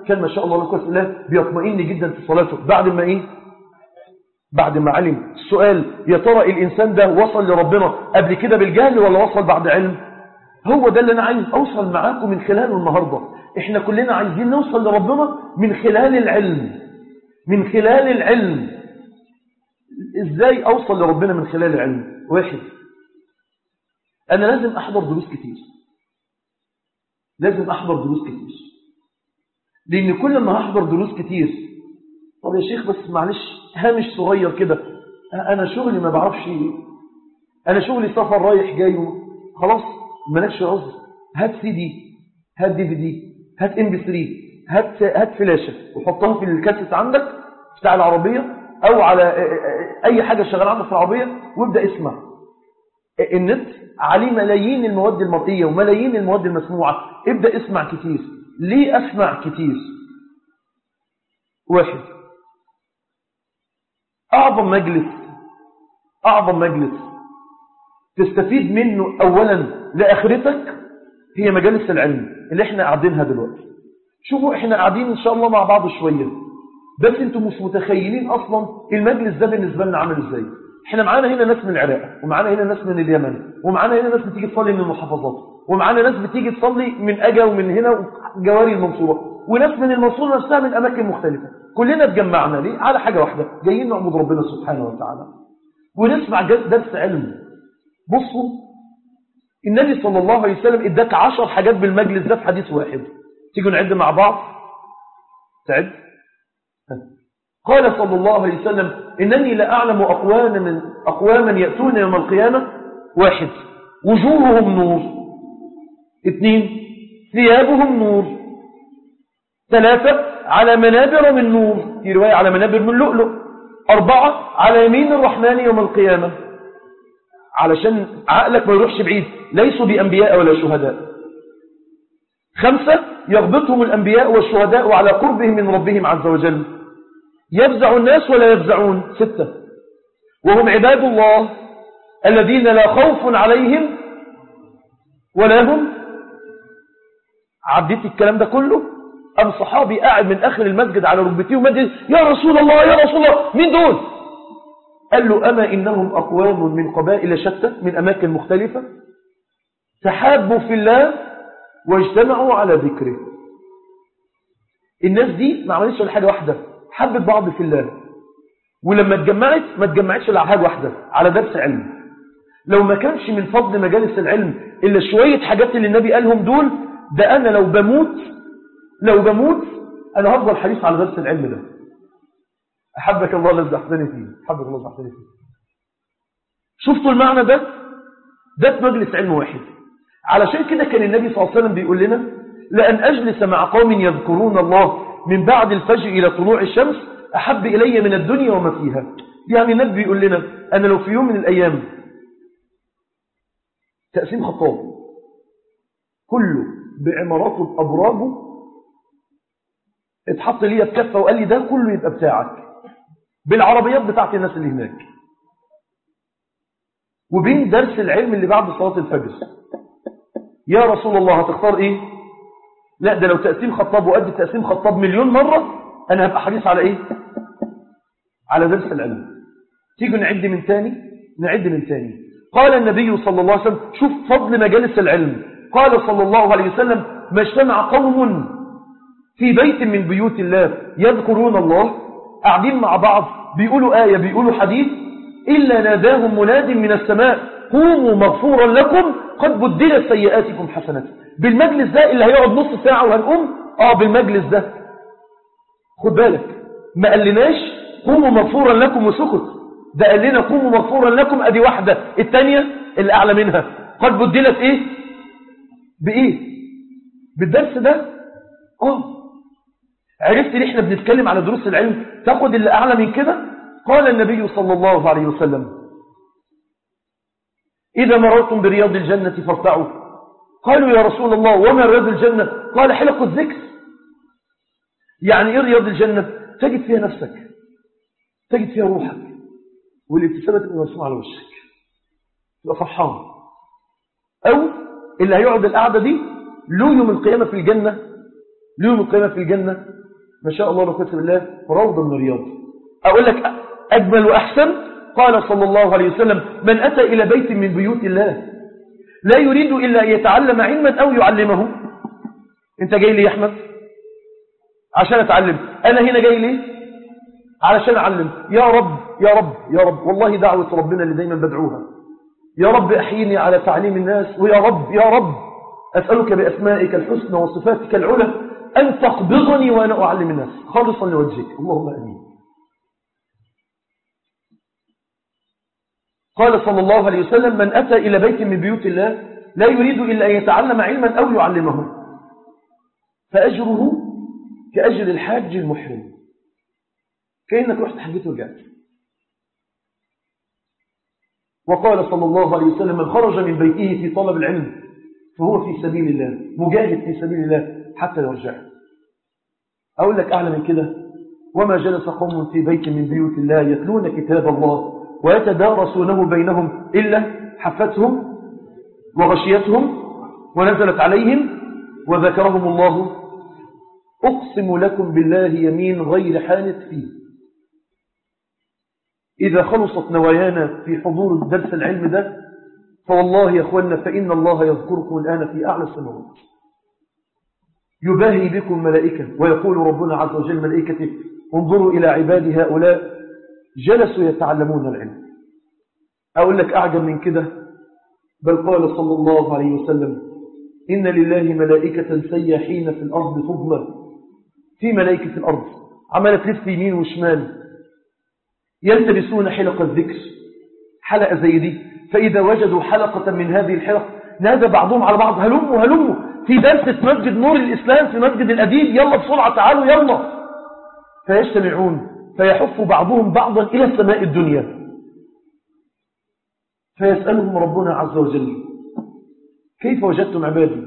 A: كان ما شاء الله لكم الله بيطمئن جدا في صلاته بعد ما ايه بعد ما علم السؤال يا ترى الإنسان ده وصل لربنا قبل كده بالجهل ولا وصل بعد علم هو ده اللي أنا عايز أوصل معاكم من خلاله النهاردة إحنا كلنا عايزين نوصل لربنا من خلال العلم من خلال العلم إزاي أوصل لربنا من خلال العلم واحد أنا لازم أحضر دروس كتير لازم أحضر دروس كتير لأن كل ما أحضر دروس كتير طب يا شيخ بس معلش هامش صغير كده أنا شغلي ما بعرفش أنا شغلي سفر رايح جاي خلاص مالكش عذر هات سي دي هات دي في دي هات ام بي 3 هات هات فلاشه وحطها في الكاسيت عندك بتاع العربيه او على اي حاجه شغاله عندك في العربيه وابدا اسمع النت عليه ملايين المواد المرئيه وملايين المواد المسموعه ابدا اسمع كتير ليه اسمع كتير واحد اعظم مجلس اعظم مجلس تستفيد منه اولا لاخرتك هي مجالس العلم اللي احنا قاعدينها دلوقتي شوفوا احنا قاعدين ان شاء الله مع بعض شويه بس انتم مش متخيلين اصلا المجلس ده بالنسبه لنا عامل ازاي احنا معانا هنا ناس من العراق ومعانا هنا ناس من اليمن ومعانا هنا ناس بتيجي تصلي من المحافظات ومعانا ناس بتيجي تصلي من اجا ومن هنا جواري المنصوره وناس من المنصوره نفسها من اماكن مختلفه كلنا اتجمعنا ليه على حاجه واحده جايين نعبد ربنا سبحانه وتعالى ونسمع درس علم بصوا النبي صلى الله عليه وسلم اداك عشر حاجات بالمجلس ده في حديث واحد تيجوا نعد مع بعض تعد قال صلى الله عليه وسلم إنني لأعلم أقواما, من أقواما يأتون يوم القيامة واحد وجوههم نور اثنين ثيابهم نور ثلاثة على منابر من نور في رواية على منابر من لؤلؤ أربعة على يمين الرحمن يوم القيامة علشان عقلك ما يروحش بعيد ليسوا بأنبياء ولا شهداء خمسة يغبطهم الأنبياء والشهداء على قربهم من ربهم عز وجل يفزع الناس ولا يفزعون ستة وهم عباد الله الذين لا خوف عليهم ولا هم عديت الكلام ده كله أم صحابي قاعد من آخر المسجد على ركبتيه ومجد يا رسول الله يا رسول الله مين دول قال له أما إنهم أقوام من قبائل شتى من أماكن مختلفة تحابوا في الله واجتمعوا على ذكره الناس دي ما عملتش ولا حاجة واحدة حبت بعض في الله ولما اتجمعت ما اتجمعتش على حاجة واحدة على درس علم لو ما كانش من فضل مجالس العلم إلا شوية حاجات اللي النبي قالهم دول ده أنا لو بموت لو بموت أنا هفضل حريص على درس العلم ده أحبك الله الذي أحسني فيه أحبك الله الذي أحسني فيه شفتوا المعنى ده ده في مجلس علم واحد علشان كده كان النبي صلى الله عليه وسلم بيقول لنا لأن أجلس مع قوم يذكرون الله من بعد الفجر إلى طلوع الشمس أحب إلي من الدنيا وما فيها يعني النبي بيقول لنا أنا لو في يوم من الأيام تقسيم خطاب كله بعماراته بأبراجه اتحط لي في كفة وقال لي ده كله يبقى بتاعك بالعربيات بتاعت الناس اللي هناك وبين درس العلم اللي بعد صلاة الفجر يا رسول الله هتختار ايه لا ده لو تقسيم خطاب وقد تقسيم خطاب مليون مرة انا هبقى حريص على ايه على درس العلم تيجوا نعد من تاني نعد من تاني قال النبي صلى الله عليه وسلم شوف فضل مجالس العلم قال صلى الله عليه وسلم ما اجتمع قوم في بيت من بيوت الله يذكرون الله قاعدين مع بعض بيقولوا آية بيقولوا حديث إلا ناداهم مناد من السماء قوموا مغفورا لكم قد بدلت سيئاتكم حسنات بالمجلس ده اللي هيقعد نص ساعة وهنقوم آه بالمجلس ده خد بالك ما قالناش قوموا مغفورا لكم وسكت ده قال لنا قوموا مغفورا لكم ادي واحدة الثانية اللي أعلى منها قد بدلت إيه بإيه بالدرس ده آه عرفت ليه احنا بنتكلم على دروس العلم تاخد اللي أعلى من كده قال النبي صلى الله عليه وسلم إذا مررتم برياض الجنة فارتعوا قالوا يا رسول الله وما رياض الجنة قال حلق الذكر يعني إيه رياض الجنة تجد فيها نفسك تجد فيها روحك والابتسامة تبقى مرسومة على وشك تبقى فرحان أو اللي هيقعد القعدة دي له يوم القيامة في الجنة اليوم القيامة في الجنة ما شاء الله لا بالله روضة من الرياض أقول لك أجمل وأحسن قال صلى الله عليه وسلم من أتى إلى بيت من بيوت الله لا يريد إلا أن يتعلم علما أو يعلمه أنت جاي لي يا أحمد عشان أتعلم أنا هنا جاي لي علشان أعلم يا رب يا رب يا رب والله دعوة ربنا اللي دايما بدعوها يا رب أحييني على تعليم الناس ويا رب يا رب أسألك بأسمائك الحسنى وصفاتك العلى أن تقبضني وأنا أعلم الناس خالصا لوجهك اللهم أمين قال صلى الله عليه وسلم من أتى إلى بيت من بيوت الله لا يريد إلا أن يتعلم علما أو يعلمه فأجره كأجر الحاج المحرم كأنك رحت حجيت ورجعت وقال صلى الله عليه وسلم من خرج من بيته في طلب العلم فهو في سبيل الله مجاهد في سبيل الله حتى يرجع أقول لك أعلى من كده وما جلس قوم في بيت من بيوت الله يتلون كتاب الله ويتدارسونه بينهم إلا حفتهم وغشيتهم ونزلت عليهم وذكرهم الله أقسم لكم بالله يمين غير حانت فيه إذا خلصت نوايانا في حضور الدرس العلم ده فوالله يا أخوانا فإن الله يذكركم الآن في أعلى السماوات يباهي بكم ملائكة ويقول ربنا عز وجل ملائكته انظروا إلى عباد هؤلاء جلسوا يتعلمون العلم أقول لك أعجب من كده بل قال صلى الله عليه وسلم إن لله ملائكة سياحين في الأرض فضلا في ملائكة الأرض عملت تلف يمين وشمال يلتبسون حلق الذكر حلقة زي دي فإذا وجدوا حلقة من هذه الحلق نادى بعضهم على بعض هلموا هلموا في درس في مسجد نور الإسلام في مسجد الأديب يلا بسرعة تعالوا يلا فيجتمعون فيحف بعضهم بعضا إلى السماء الدنيا فيسألهم ربنا عز وجل كيف وجدتم عبادي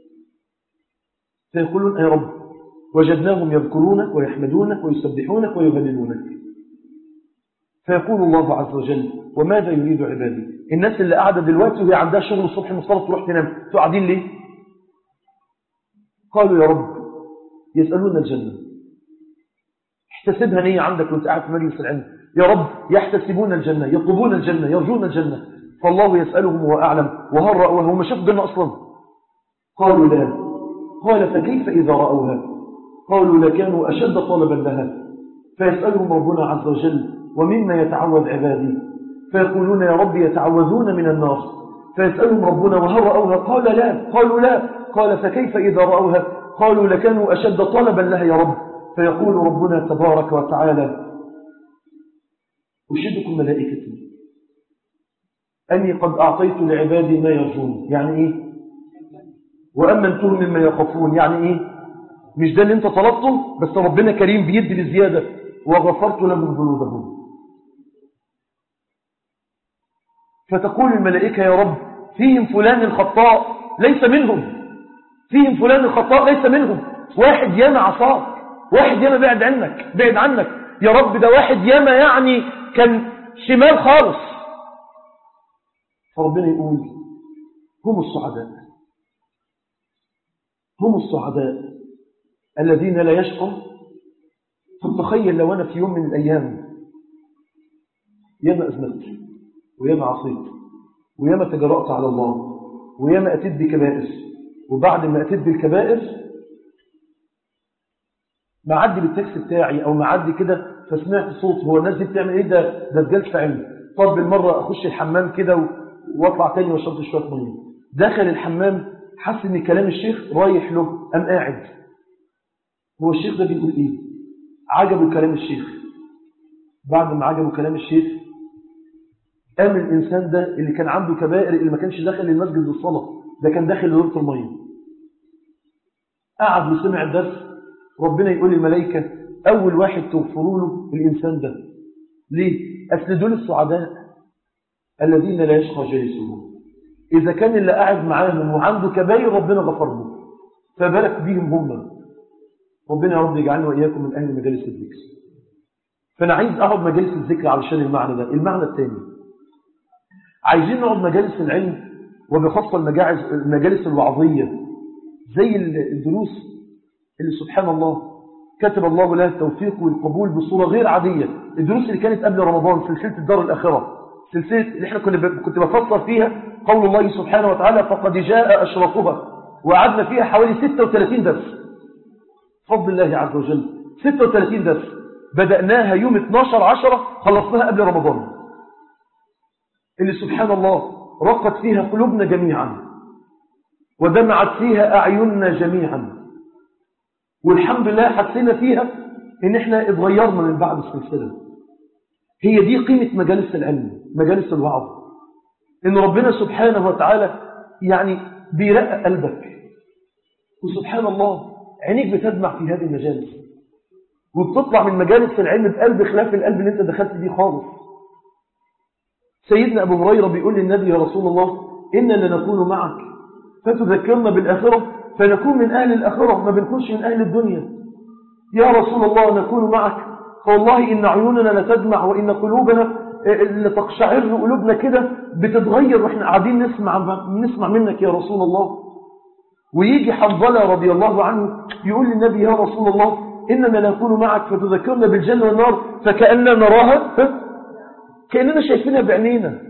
A: فيقولون يا رب وجدناهم يذكرونك ويحمدونك ويسبحونك ويهللونك فيقول الله عز وجل وماذا يريد عبادي الناس اللي قاعدة دلوقتي وهي عندها شغل الصبح مصطلح تروح تنام تقعدين ليه قالوا يا رب يسألون الجنة احتسبها نية عندك وانت قاعد في مجلس العلم يا رب يحتسبون الجنة يطلبون الجنة يرجون الجنة فالله يسألهم وهو أعلم وهل رأوها هم شافوا الجنة أصلا قالوا لا قال فكيف إذا رأوها قالوا لكانوا أشد طلبا لها فيسألهم ربنا عز وجل ومما يتعوذ عبادي فيقولون يا رب يتعوذون من النار فيسألهم ربنا وهل رأوها قال لا قالوا لا قال فكيف إذا رأوها قالوا لكانوا أشد طلبا لها يا رب فيقول ربنا تبارك وتعالى أشدكم ملائكتي أني قد أعطيت لعبادي ما يرجون يعني إيه وأمنتهم مما يخافون يعني إيه مش ده اللي انت طلبته بس ربنا كريم بيدي بزيادة وغفرت لهم ذنوبهم فتقول الملائكة يا رب فيهم فلان الخطاء ليس منهم فيهم فلان الخطاء ليس منهم واحد ياما عصاك واحد ياما بعد عنك بعد عنك يا رب ده واحد ياما يعني كان شمال خالص فربنا يقول هم السعداء هم السعداء الذين لا يشقى فتخيل لو أنا في يوم من الأيام ياما أذنبت وياما عصيت وياما تجرأت على الله وياما أتيت بكبائر وبعد ما أتيت بالكبائر معدي بالتاكسي بتاعي أو معدي كده فسمعت صوت هو الناس دي بتعمل إيه ده ده جلسة علم طب بالمرة أخش الحمام كده واطلع تاني واشرب شوية مية دخل الحمام حس ان كلام الشيخ رايح له قام قاعد هو الشيخ ده بيقول ايه عجبه كلام الشيخ بعد ما عجبه كلام الشيخ قام الانسان ده اللي كان عنده كبائر اللي ما كانش داخل المسجد للصلاه ده كان داخل لدورة الميه قعد وسمع الدرس ربنا يقول للملائكه اول واحد تغفروا له الانسان ده ليه اصل دول السعداء الذين لا يشقى جالسهم إذا كان اللي قاعد معاهم وعنده كباير ربنا غفر له فبارك بيهم هم ربنا يا رب يجعلنا وإياكم من أهل مجالس الذكر فأنا عايز أقعد مجالس الذكر علشان المعنى ده المعنى الثاني عايزين نقعد مجالس العلم وبخاصة المجالس الوعظية زي الدروس اللي سبحان الله كتب الله لها التوفيق والقبول بصورة غير عادية الدروس اللي كانت قبل رمضان سلسلة الدار الآخرة سلسلة اللي احنا كنا كنت بفسر فيها قول الله سبحانه وتعالى فقد جاء أشرفها وقعدنا فيها حوالي 36 درس فضل الله عز وجل 36 درس بدأناها يوم 12 عشرة خلصناها قبل رمضان اللي سبحان الله رقت فيها قلوبنا جميعا ودمعت فيها أعيننا جميعا والحمد لله حسينا فيها ان احنا اتغيرنا من بعد السلسلة هي دي قيمة مجالس العلم مجالس الوعظ ان ربنا سبحانه وتعالى يعني بيرقق قلبك وسبحان الله عينيك بتدمع في هذه المجالس وبتطلع من مجالس العلم بقلب خلاف القلب اللي انت دخلت بيه خالص سيدنا أبو هريرة بيقول للنبي يا رسول الله إننا لنكون معك فتذكرنا بالآخرة فنكون من أهل الآخرة ما بنكونش من أهل الدنيا يا رسول الله نكون معك فوالله إن عيوننا لتدمع وإن قلوبنا لتقشعر قلوبنا كده بتتغير وإحنا قاعدين نسمع, نسمع منك يا رسول الله ويجي حنظلة رضي الله عنه يقول للنبي يا رسول الله إننا نكون معك فتذكرنا بالجنة والنار فكأننا نراها كأننا شايفينها بعينينا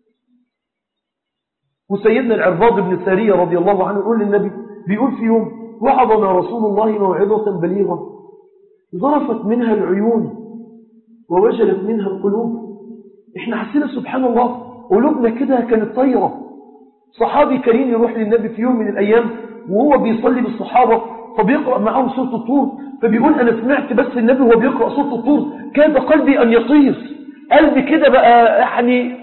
A: وسيدنا العرباض بن سارية رضي الله عنه يقول للنبي بيقول في يوم وعظنا رسول الله موعظة بليغة ظرفت منها العيون ووجلت منها القلوب احنا حسينا سبحان الله قلوبنا كده كانت طيرة صحابي كريم يروح للنبي في يوم من الأيام وهو بيصلي بالصحابة فبيقرأ معهم سورة الطور فبيقول أنا سمعت بس النبي وهو بيقرأ سورة الطور كاد قلبي أن يطير قلبي كده بقى يعني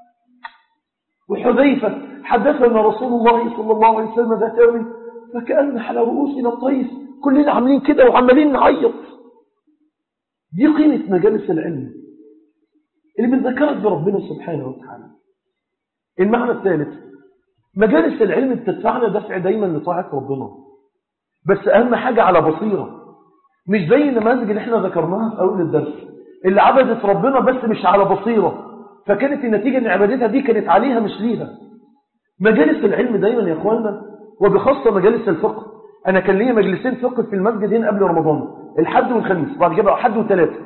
A: وحذيفة حدثنا رسول الله صلى الله عليه وسلم ذات يوم فكأن على رؤوسنا الطيس كلنا عاملين كده وعمالين نعيط دي قيمة مجالس العلم اللي بتذكرك بربنا سبحانه وتعالى المعنى الثالث مجالس العلم بتدفعنا دفع دايما لطاعة ربنا بس أهم حاجة على بصيرة مش زي النماذج اللي احنا ذكرناها في أول الدرس اللي عبدت ربنا بس مش على بصيرة فكانت النتيجة ان عبادتها دي كانت عليها مش ليها مجالس العلم دايما يا اخوانا وبخاصة مجالس الفقه انا كان ليا مجلسين فقه في المسجد هنا قبل رمضان الحد والخميس بعد كده حد وثلاثة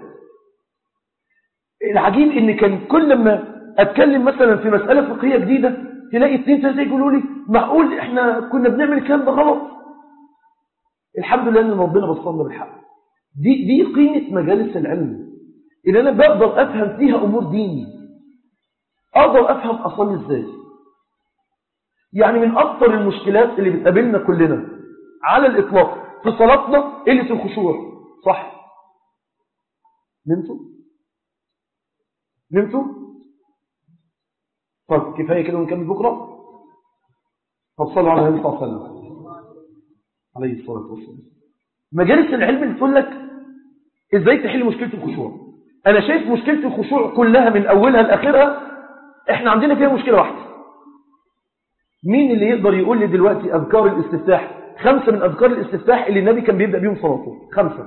A: العجيب ان كان كل ما اتكلم مثلا في مسألة فقهية جديدة تلاقي اتنين ثلاثة يقولوا لي معقول احنا كنا بنعمل الكلام ده غلط الحمد لله ان ربنا بصرنا بالحق دي دي قيمة مجالس العلم ان انا بقدر افهم فيها امور ديني اقدر افهم اصلي ازاي يعني من اكثر المشكلات اللي بتقابلنا كلنا على الاطلاق في صلاتنا قله الخشوع صح نمتوا نمتوا طب كفايه كده ونكمل بكره طب صلوا على النبي صلى الله عليه وسلم عليه الصلاه والسلام مجالس العلم اللي تقول لك ازاي تحل مشكله الخشوع انا شايف مشكله الخشوع كلها من اولها لاخرها احنا عندنا فيها مشكله واحده مين اللي يقدر يقول لي دلوقتي اذكار الاستفتاح خمسه من اذكار الاستفتاح اللي النبي كان بيبدا بيهم صلاته خمسه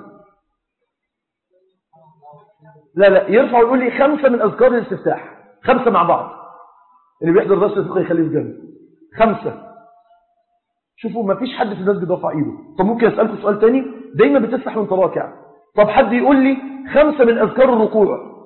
A: لا لا يرفع ويقول لي خمسه من اذكار الاستفتاح خمسه مع بعض اللي بيحضر درس الفقه يخليه في جنب خمسه شوفوا ما فيش حد في المسجد رفع ايده طب ممكن اسالكم سؤال تاني دايما بتسرح وانت راكع طب حد يقول لي خمسه من اذكار الركوع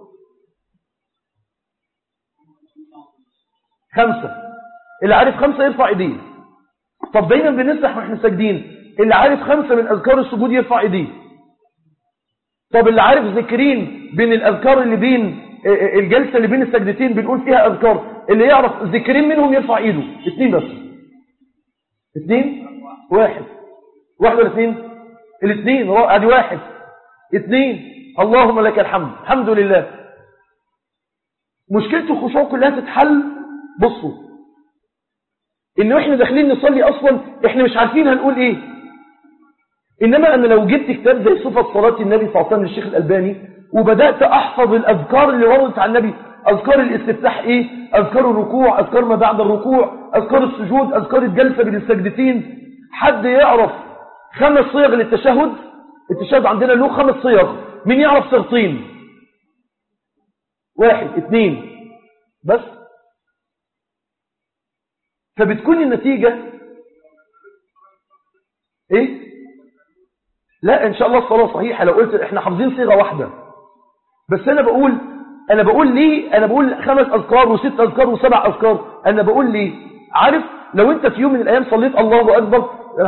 A: خمسة اللي عارف خمسة يرفع ايديه طب دايما بنسرح واحنا ساجدين اللي عارف خمسة من أذكار السجود يرفع ايديه طب اللي عارف ذكرين بين الأذكار اللي بين الجلسة اللي بين السجدتين بنقول فيها أذكار اللي يعرف ذكرين منهم يرفع ايده اثنين بس اثنين واحد واحد ولا اثنين الاثنين ادي واحد اثنين اللهم لك الحمد الحمد لله مشكلة الخشوع كلها تتحل بصوا ان احنا داخلين نصلي اصلا احنا مش عارفين هنقول ايه انما انا لو جبت كتاب زي صفة صلاة النبي صلى الله عليه وسلم للشيخ الالباني وبدأت احفظ الاذكار اللي وردت عن النبي اذكار الاستفتاح ايه اذكار الركوع اذكار ما بعد الركوع اذكار السجود اذكار الجلسة بين السجدتين حد يعرف خمس صيغ للتشهد التشهد عندنا له خمس صيغ مين يعرف صيغتين واحد اثنين بس فبتكون النتيجة ايه لا ان شاء الله الصلاة صحيحة لو قلت احنا حافظين صيغة واحدة بس انا بقول انا بقول ليه انا بقول خمس اذكار وست اذكار وسبع اذكار انا بقول ليه عارف لو انت في يوم من الايام صليت الله اكبر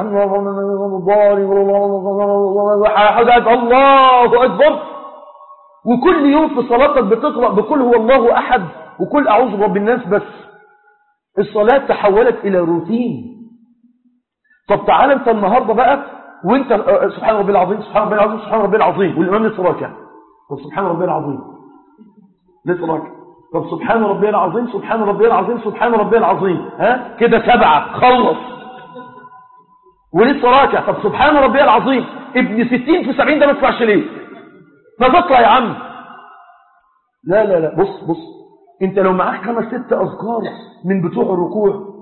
A: الله اكبر وكل يوم في صلاتك بتقرأ بكل هو الله احد وكل اعوذ برب الناس بس الصلاة تحولت الى روتين طب تعال انت النهاردة بقى وانت سبحان ربي العظيم سبحان ربي العظيم سبحان ربي العظيم والامام لسه راكع طب سبحان ربي العظيم لسه راكع طب سبحان ربي العظيم سبحان ربي العظيم سبحان ربي العظيم ها كده سبعة خلص ولسه راكع طب سبحان ربي العظيم ابن ستين في سبعين ده ما تطلعش ليه ما تطلع يا عم لا لا لا بص بص انت لو معاك خمس ست اذكار من بتوع الركوع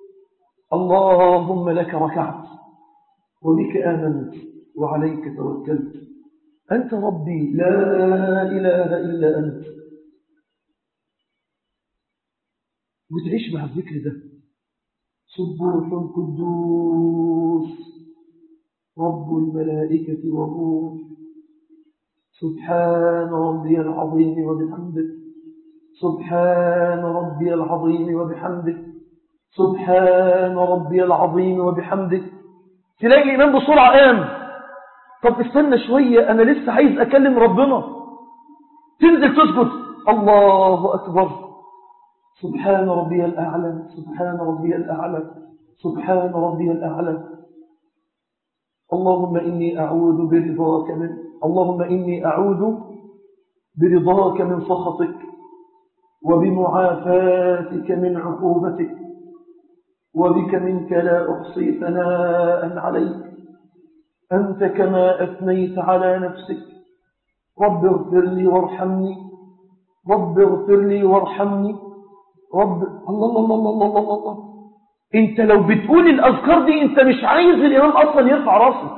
A: اللهم لك ركعت وبك آمنت وعليك توكلت أنت ربي لا إله إلا أنت وتعيش مع الذكر ده سبوح قدوس رب الملائكة والروح سبحان ربي العظيم وبحمده سبحان ربي العظيم وبحمده سبحان ربي العظيم وبحمده تلاقي الإمام بسرعة قام طب استنى شوية أنا لسه عايز أكلم ربنا تنزل تسجد الله أكبر سبحان ربي الأعلى سبحان ربي الأعلى سبحان ربي الأعلى اللهم إني أعوذ برضاك من اللهم إني أعوذ برضاك من سخطك وبمعافاتك من عقوبتك وبك منك لا أحصي ثناء عليك أنت كما أثنيت على نفسك رب اغفر لي وارحمني رب اغفر لي وارحمني رب الله الله الله الله الله الله, الله. انت لو بتقول الأذكار دي انت مش عايز الإمام أصلا يرفع راسه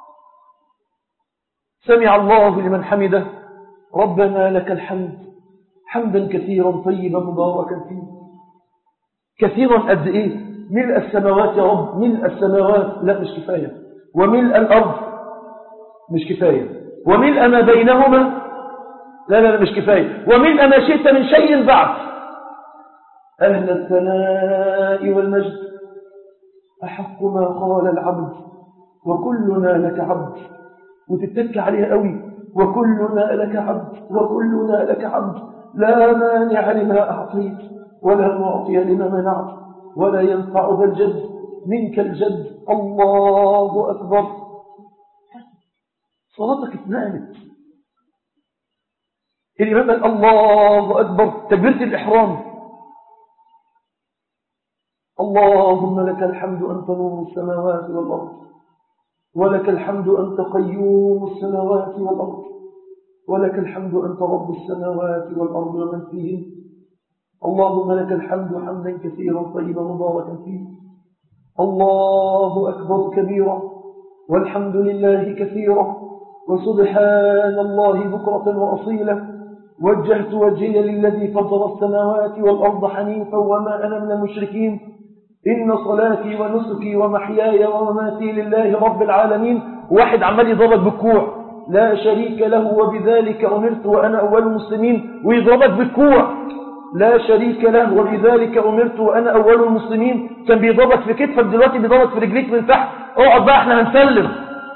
A: سمع الله لمن حمده ربنا لك الحمد حمدا كثيرا طيبا مباركا فيه كثيرا قد ايه ملء السماوات يا رب ملء السماوات لا مش كفاية وملء الأرض مش كفاية وملء ما بينهما لا لا لا مش كفاية وملء ما شئت من شيء بعد أهل الثناء والمجد أحق ما قال العبد وكلنا لك عبد وتتك عليها قوي وكلنا لك عبد وكلنا لك عبد لا مانع لما أعطيت ولا معطي لما منعت ولا ينفع ذا الجد منك الجد الله أكبر صلاتك اتنقلت الإمام قال الله أكبر تكبيرة الإحرام اللهم لك الحمد أنت نور السماوات والأرض ولك الحمد أنت قيوم السماوات والأرض ولك الحمد أنت رب السماوات والأرض ومن فيهن اللهم لك الحمد حمدا كثيرا طيبا مباركا فيه الله أكبر كبيرا والحمد لله كثيرا وسبحان الله بكرة وأصيلا وجهت وجهي للذي فطر السماوات والأرض حنيفا وما أنا من المشركين إن صلاتي ونسكي ومحياي ومماتي لله رب العالمين واحد عمال يضربك بالكوع لا شريك له وبذلك أمرت وأنا أول المسلمين ويضربك بالكوع لا شريك له وبذلك أمرت وأنا أول المسلمين كان بيضربك في كتفك دلوقتي بيضربك في رجليك من تحت اقعد بقى احنا هنسلم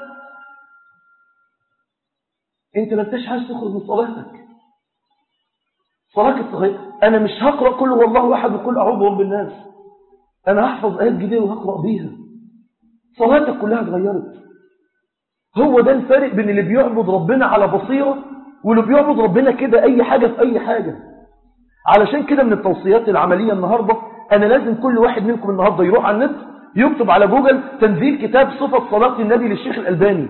A: انت ما انتش عايز تخرج من صلاتك صلاتك صغير انا مش هقرأ كل والله احد وكل اعوذ برب الناس انا هحفظ ايات جديده وهقرأ بيها صلاتك كلها اتغيرت هو ده الفارق بين اللي بيعبد ربنا على بصيرة واللي بيعبد ربنا كده اي حاجة في اي حاجة علشان كده من التوصيات العملية النهاردة أنا لازم كل واحد منكم النهاردة يروح على النت يكتب على جوجل تنزيل كتاب صفة صلاة النبي للشيخ الألباني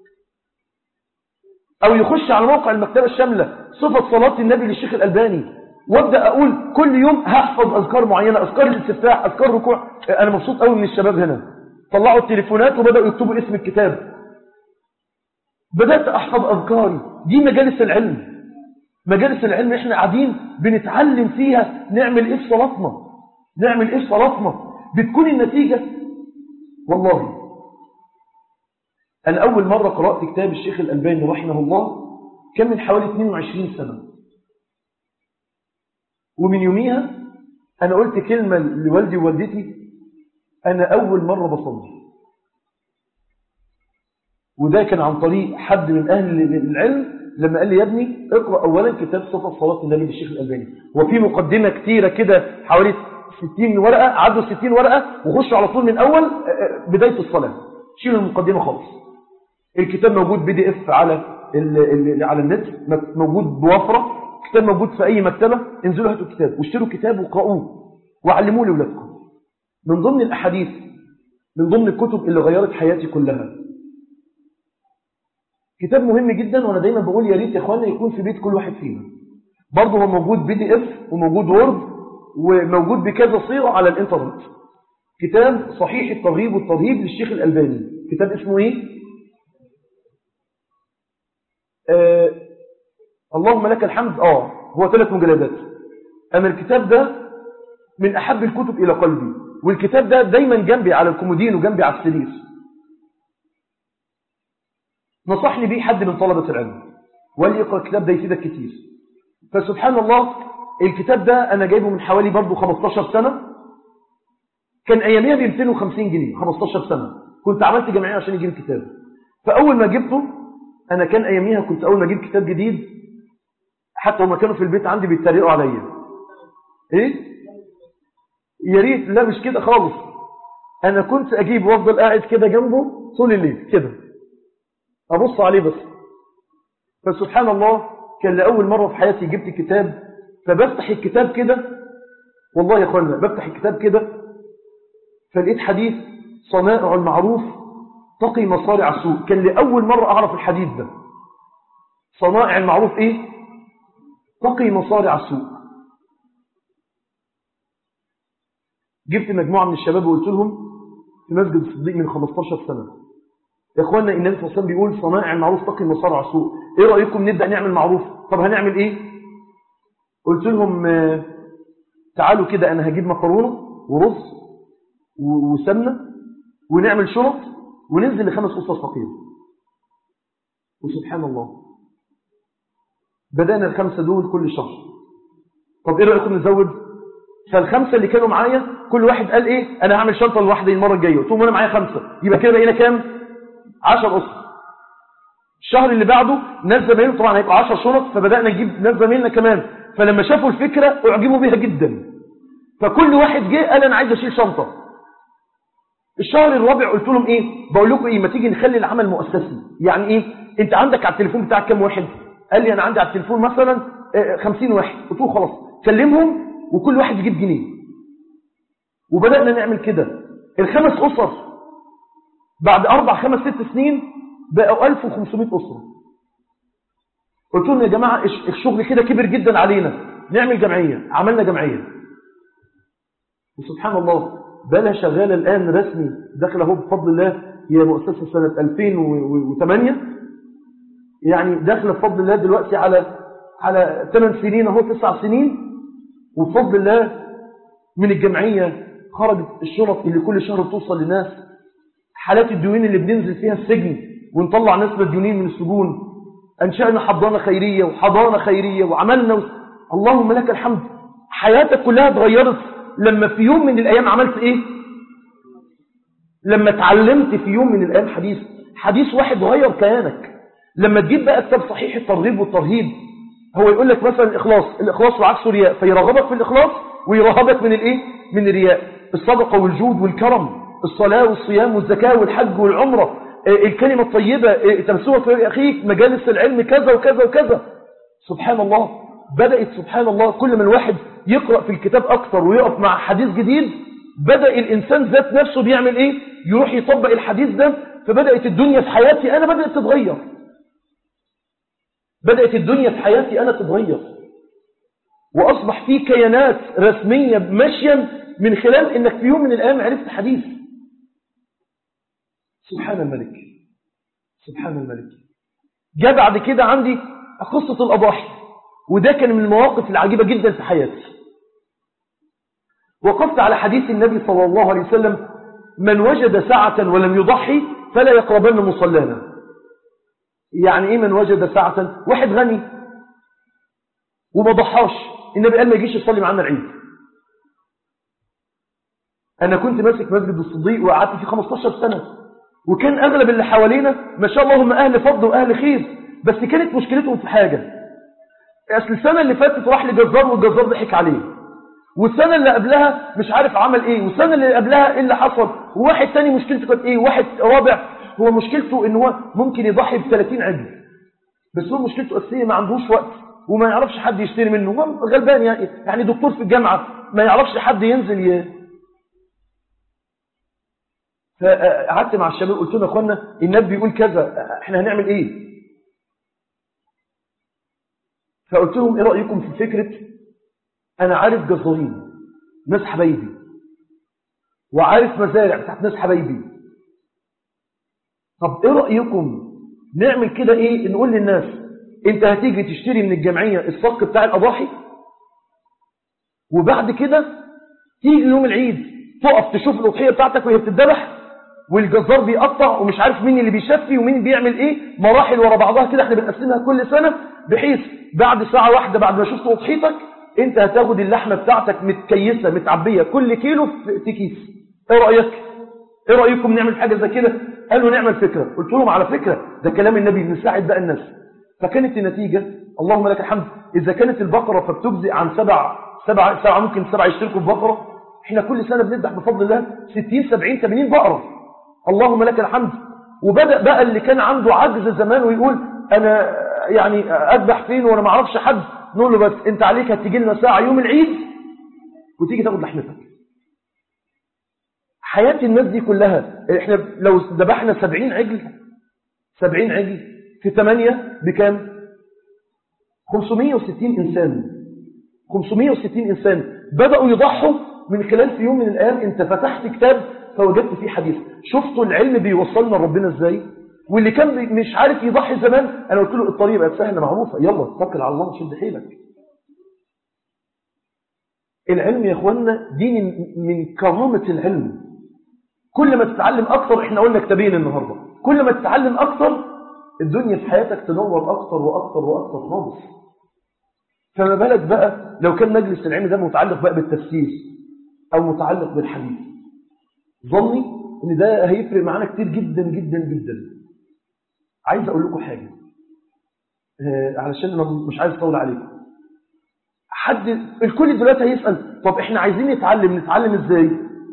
A: أو يخش على موقع المكتبة الشاملة صفة صلاة النبي للشيخ الألباني وابدأ أقول كل يوم هحفظ أذكار معينة أذكار الاستفتاح أذكار ركوع أنا مبسوط قوي من الشباب هنا طلعوا التليفونات وبدأوا يكتبوا اسم الكتاب بدأت أحفظ أذكاري دي مجالس العلم مجالس العلم احنا قاعدين بنتعلم فيها نعمل ايه في صلاتنا نعمل ايه في صلاتنا بتكون النتيجة والله أنا أول مرة قرأت كتاب الشيخ الألباني رحمه الله كان من حوالي 22 سنة ومن يوميها أنا قلت كلمة لوالدي ووالدتي أنا أول مرة بصلي وده كان عن طريق حد من أهل العلم لما قال لي يا ابني اقرأ أولا كتاب صفة صلاة النبي للشيخ الألباني وفي مقدمة كتيرة كده حوالي 60 ورقة عدوا 60 ورقة وخشوا على طول من أول بداية الصلاة شيلوا المقدمة خالص الكتاب موجود بي دي اف على ال ال على النت موجود بوفرة كتاب موجود في أي مكتبة انزلوا هاتوا الكتاب واشتروا الكتاب وقرأوه وعلموه لأولادكم من ضمن الأحاديث من ضمن الكتب اللي غيرت حياتي كلها كتاب مهم جدا وانا دايما بقول يا ريت يا اخوانا يكون في بيت كل واحد فينا برضه هو موجود بي دي اف وموجود وورد وموجود بكذا صيغه على الانترنت كتاب صحيح الترغيب والترهيب للشيخ الالباني كتاب اسمه ايه آه اللهم لك الحمد اه هو ثلاث مجلدات اما الكتاب ده من احب الكتب الى قلبي والكتاب ده دايما جنبي على الكومودين وجنبي على السرير نصحني بيه حد من طلبة العلم وقال لي اقرأ الكتاب ده يفيدك كتير فسبحان الله الكتاب ده أنا جايبه من حوالي برضه 15 سنة كان أياميها ب 250 جنيه 15 سنة كنت عملت جمعية عشان يجيب الكتاب فأول ما جبته أنا كان أياميها كنت أول ما أجيب كتاب جديد حتى هما كانوا في البيت عندي بيتريقوا عليا إيه؟ يا ريت لا مش كده خالص أنا كنت أجيب وأفضل قاعد كده جنبه طول الليل كده أبص عليه بس فسبحان الله كان لأول مرة في حياتي جبت كتاب فبفتح الكتاب كده والله يا أخوانا بفتح الكتاب كده فلقيت حديث صنائع المعروف تقي مصارع السوء كان لأول مرة أعرف الحديث ده صنائع المعروف إيه تقي مصارع السوء جبت مجموعة من الشباب وقلت لهم في مسجد الصديق من 15 سنة يا اخوانا النبي صلى الله عليه وسلم بيقول صنائع المعروف تقي مصارع السوء ايه رايكم نبدا نعمل معروف طب هنعمل ايه قلت لهم آه تعالوا كده انا هجيب مكرونه ورز وسمنه ونعمل شرط وننزل لخمس اسر فقير وسبحان الله بدانا الخمسه دول كل شهر طب ايه رايكم نزود فالخمسه اللي كانوا معايا كل واحد قال ايه انا هعمل شنطه لوحدي المره الجايه قلت لهم انا معايا خمسه يبقى كده بقينا كام عشر أسر الشهر اللي بعده ناس زمايلنا طبعا هيبقى عشر شنط فبدأنا نجيب ناس زمايلنا كمان فلما شافوا الفكرة أعجبوا بيها جدا فكل واحد جه قال أنا عايز أشيل شنطة الشهر الرابع قلت لهم إيه بقول لكم إيه ما تيجي نخلي العمل مؤسسي يعني إيه أنت عندك على التليفون بتاعك كام واحد قال لي أنا عندي على التليفون مثلا خمسين واحد قلت له خلاص كلمهم وكل واحد يجيب جنيه وبدأنا نعمل كده الخمس أسر بعد أربع خمس ست سنين بقوا 1500 أسرة قلت لهم يا جماعة الشغل كده كبر جدا علينا نعمل جمعية عملنا جمعية وسبحان الله بلا شغالة الآن رسمي داخل اهو بفضل الله هي مؤسسة سنة 2008 يعني داخل بفضل الله دلوقتي على على 8 سنين اهو 9 سنين وبفضل الله من الجمعية خرجت الشرط اللي كل شهر توصل لناس حالات الديونين اللي بننزل فيها السجن ونطلع ناس مديونين من السجون أنشأنا حضانة خيرية وحضانة خيرية وعملنا و... اللهم لك الحمد حياتك كلها اتغيرت لما في يوم من الأيام عملت إيه لما اتعلمت في يوم من الأيام حديث حديث واحد غير كيانك لما تجيب بقى كتاب صحيح الترغيب والترهيب هو يقول لك مثلا الإخلاص الإخلاص وعكسه رياء فيرغبك في الإخلاص ويرهبك من الإيه من الرياء الصدقة والجود والكرم الصلاة والصيام والزكاة والحج والعمرة الكلمة الطيبة تمسوها في أخيك مجالس العلم كذا وكذا وكذا سبحان الله بدأت سبحان الله كل ما الواحد يقرأ في الكتاب أكثر ويقف مع حديث جديد بدأ الإنسان ذات نفسه بيعمل إيه يروح يطبق الحديث ده فبدأت الدنيا في حياتي أنا بدأت تتغير بدأت الدنيا في حياتي أنا تتغير وأصبح في كيانات رسمية ماشية من خلال إنك في يوم من الأيام عرفت حديث سبحان الملك سبحان الملك جاء بعد كده عندي قصة الأضاحي وده كان من المواقف العجيبة جدا في حياتي وقفت على حديث النبي صلى الله عليه وسلم من وجد ساعة ولم يضحي فلا يقربن مصلانا يعني ايه من وجد ساعة واحد غني وما ضحاش النبي قال ما يجيش يصلي معنا العيد انا كنت ماسك مسجد الصديق وقعدت فيه 15 سنة وكان اغلب اللي حوالينا ما شاء الله هم اهل فضل واهل خير بس كانت مشكلتهم في حاجة اصل السنة اللي فاتت راح لجزار والجزار ضحك عليه والسنة اللي قبلها مش عارف عمل ايه والسنة اللي قبلها ايه اللي حصل وواحد تاني مشكلته كانت ايه واحد رابع هو مشكلته ان هو ممكن يضحي ب 30 عجل بس هو مشكلته الاساسيه ما عندوش وقت وما يعرفش حد يشتري منه هو غلبان يعني يعني دكتور في الجامعه ما يعرفش حد ينزل ي... فقعدت مع الشباب قلت لهم يا اخوانا النبي بيقول كذا احنا هنعمل ايه فقلت لهم ايه رايكم في فكره انا عارف جزارين ناس حبايبي وعارف مزارع بتاعت ناس حبايبي طب ايه رأيكم نعمل كده ايه نقول للناس انت هتيجي تشتري من الجمعية الصك بتاع الأضاحي وبعد كده تيجي يوم العيد تقف تشوف الأضحية بتاعتك وهي بتتذبح والجزار بيقطع ومش عارف مين اللي بيشفي ومين بيعمل ايه مراحل ورا بعضها كده احنا بنقسمها كل سنة بحيث بعد ساعة واحدة بعد ما شفت أضحيتك انت هتاخد اللحمة بتاعتك متكيسة متعبية كل كيلو في كيس ايه رأيك ايه رأيكم نعمل حاجة زي كده قالوا نعمل فكرة قلت لهم على فكرة ده كلام النبي نساعد بقى الناس فكانت النتيجة اللهم لك الحمد إذا كانت البقرة فبتجزئ عن سبع سبع سبعة ممكن سبعة يشتركوا ببقرة احنا كل سنة بنذبح بفضل الله 60 70 80 بقرة اللهم لك الحمد وبدأ بقى اللي كان عنده عجز زمان ويقول أنا يعني أذبح فين وأنا ما اعرفش حد نقول له بس أنت عليك هتيجي لنا ساعة يوم العيد وتيجي تاخد لحمتك حياة الناس دي كلها احنا لو ذبحنا 70 عجل 70 عجل في 8 بكام 560 إنسان 560 إنسان بدأوا يضحوا من خلال في يوم من الأيام انت فتحت كتاب فوجدت فيه حديث شفتوا العلم بيوصلنا لربنا ازاي واللي كان مش عارف يضحي زمان انا قلت له الطريقه بقت سهله معروفه يلا توكل على الله شد حيلك العلم يا اخوانا دي من, من كرامه العلم كل ما تتعلم اكتر احنا قلنا كتابين النهارده كل ما تتعلم اكتر الدنيا في حياتك تنور اكتر واكتر واكتر خالص فما بالك بقى لو كان مجلس العلم ده متعلق بقى بالتفسير او متعلق بالحديث ظني ان ده هيفرق معانا كتير جدا جدا جدا عايز اقول لكم حاجه آه علشان انا مش عايز اطول عليكم حد الكل دلوقتي هيسال طب احنا عايزين نتعلم نتعلم ازاي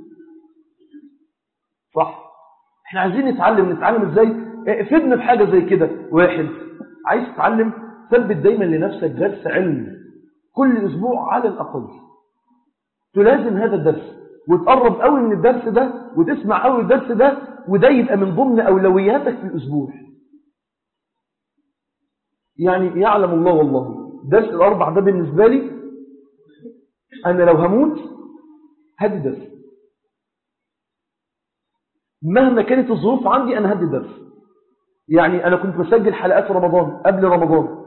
A: صح احنا عايزين نتعلم نتعلم ازاي افدنا بحاجه زي كده واحد عايز تتعلم ثبت دايما لنفسك درس علم كل اسبوع على الاقل تلازم هذا الدرس وتقرب قوي من الدرس ده وتسمع قوي الدرس ده وده يبقى من ضمن أولوياتك في الأسبوع يعني يعلم الله والله درس الأربع ده بالنسبة لي أنا لو هموت هدي درس مهما كانت الظروف عندي أنا هدي درس يعني أنا كنت بسجل حلقات رمضان قبل رمضان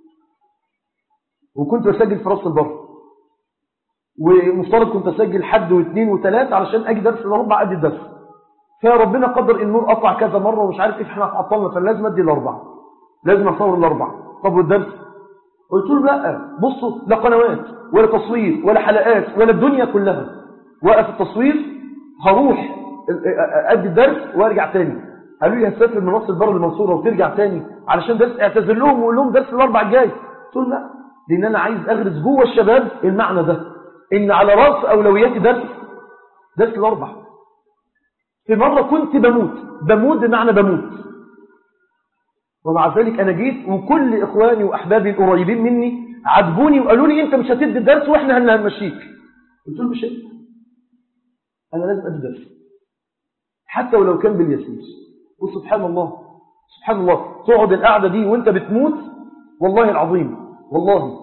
A: وكنت بسجل في راس البر ومفترض كنت اسجل حد واثنين وثلاث علشان اجي درس الاربع ادي الدرس فربنا قدر النور قطع كذا مره ومش عارف ايه احنا عطلنا فلازم ادي الاربع لازم اصور الاربع طب والدرس قلت له لا بصوا لا قنوات ولا تصوير ولا حلقات ولا الدنيا كلها وقف التصوير هروح ادي الدرس وارجع تاني قالوا لي هتسافر من راس البر للمنصوره وترجع تاني علشان درس اعتذر لهم واقول لهم درس الاربع الجاي قلت له لا لان انا عايز اغرس جوه الشباب المعنى ده ان على راس اولوياتي درس درس الاربع في مرة كنت بموت بموت بمعنى بموت ومع ذلك انا جيت وكل اخواني واحبابي القريبين مني عاتبوني وقالوا لي انت مش هتدي الدرس واحنا هنمشيك قلت لهم مش هيك. انا لازم ادي درس حتى ولو كان باليسير وسبحان الله سبحان الله تقعد القعده دي وانت بتموت والله العظيم والله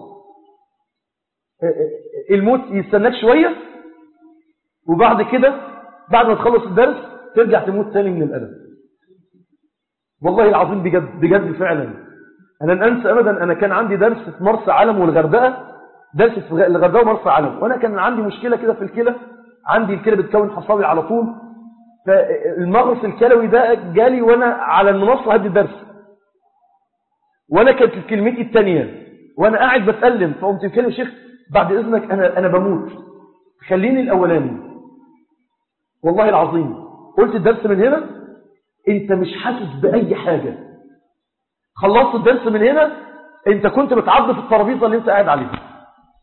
A: الموت يستناك شوية وبعد كده بعد ما تخلص الدرس ترجع تموت تاني من الألم والله العظيم بجد بجد فعلا أنا لن أنسى أبدا أنا كان عندي درس في مرسى علم والغردقة درس في الغردقة ومرسى علم وأنا كان عندي مشكلة كده في الكلى عندي الكلى بتكون حصاوي على طول فالمغص الكلوي ده جالي وانا على المنصة هدي درس وانا كانت كلمتي الثانيه وانا قاعد بتكلم فقمت بكلم شيخ بعد اذنك انا انا بموت خليني الاولاني والله العظيم قلت الدرس من هنا انت مش حاسس باي حاجه خلصت الدرس من هنا انت كنت بتعض في الترابيزه اللي انت قاعد عليها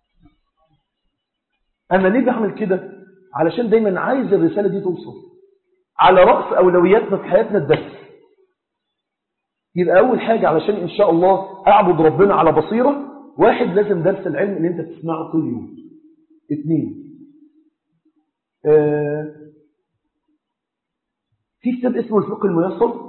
A: انا ليه بعمل كده علشان دايما عايز الرساله دي توصل على راس اولوياتنا في حياتنا الدرس يبقى أول حاجة علشان إن شاء الله أعبد ربنا على بصيرة واحد لازم درس العلم اللي أنت تسمعه كل يوم اثنين آه في كتاب اسمه الفقه الميسر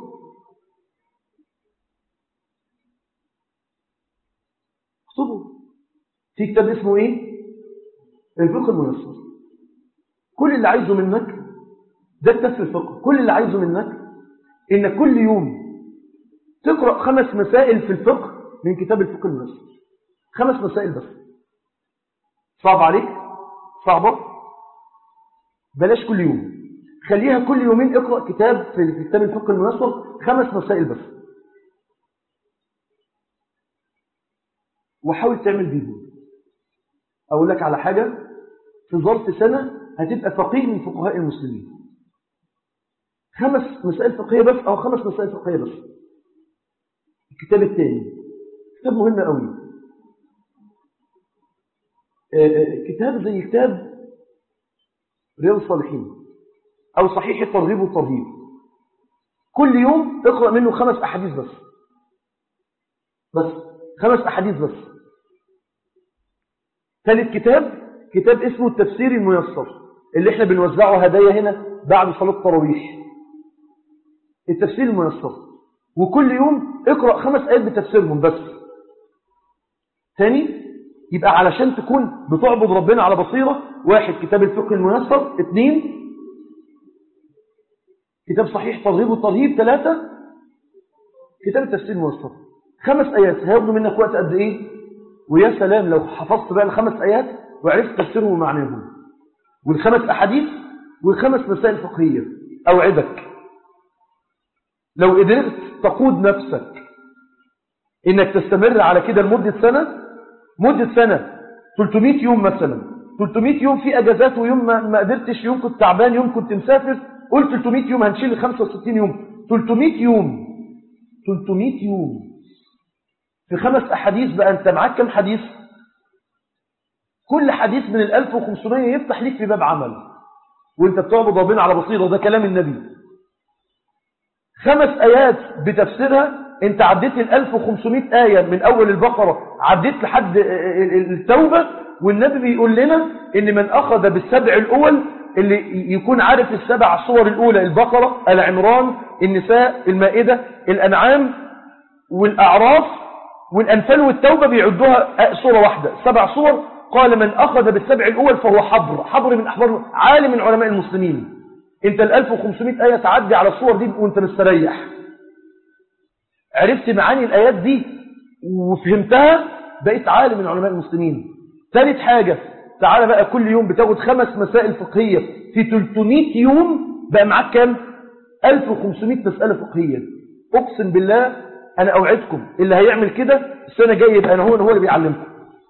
A: اكتبه في كتاب اسمه ايه الفقه الميسر كل اللي عايزه منك ده كتاب في الفقه كل اللي عايزه منك ان كل يوم تقرأ خمس مسائل في الفقه من كتاب الفقه الميسر خمس مسائل بس صعب عليك صعبة بلاش كل يوم خليها كل يومين اقرأ كتاب في كتاب الفقه الميسر خمس مسائل بس وحاول تعمل بيهم أقول لك على حاجة في ظرف سنة هتبقى فقيه من فقهاء المسلمين خمس مسائل فقهية بس أو خمس مسائل فقهية بس الكتاب الثاني كتاب مهم قوي كتاب زي كتاب رياض الصالحين أو صحيح الترغيب والترهيب كل يوم اقرأ منه خمس أحاديث بس بس خمس أحاديث بس ثالث كتاب كتاب اسمه التفسير الميسر اللي احنا بنوزعه هدايا هنا بعد صلاة التراويح التفسير الميسر وكل يوم اقرأ خمس آيات بتفسيرهم بس ثاني يبقى علشان تكون بتعبد ربنا على بصيرة واحد كتاب الفقه الميسر اثنين كتاب صحيح ترغيب والترهيب ثلاثة كتاب التفسير الميسر خمس آيات هياخدوا منك وقت قد ايه ويا سلام لو حفظت بقى الخمس آيات وعرفت تفسيرهم ومعناهم والخمس أحاديث والخمس مسائل فقهية أوعدك لو قدرت تقود نفسك إنك تستمر على كده لمدة سنة مدة سنة 300 يوم مثلا 300 يوم في أجازات ويوم ما, ما قدرتش يوم كنت تعبان يوم كنت مسافر قلت 300 يوم هنشيل 65 يوم 300 يوم 300 يوم في خمس أحاديث بقى أنت معاك كم حديث كل حديث من ال 1500 يفتح ليك في باب عمل وانت بتعبد ربنا على بصيرة ده كلام النبي خمس آيات بتفسيرها انت عديت ال 1500 آية من أول البقرة عديت لحد التوبة والنبي بيقول لنا ان من أخذ بالسبع الأول اللي يكون عارف السبع صور الأولى البقرة العمران النساء المائدة الأنعام والأعراف والأنفال والتوبة بيعدوها صورة واحدة سبع صور قال من أخذ بالسبع الأول فهو حبر حبر من أحبار عالم من علماء المسلمين انت ال 1500 آية تعدي على الصور دي وانت مستريح عرفت معاني الآيات دي وفهمتها بقيت عالم من علماء المسلمين ثالث حاجة تعالى بقى كل يوم بتاخد خمس مسائل فقهية في 300 يوم بقى معاك كام 1500 مسألة فقهية أقسم بالله أنا أوعدكم اللي هيعمل كده السنة جاية يبقى أنا هو هو اللي بيعلمكم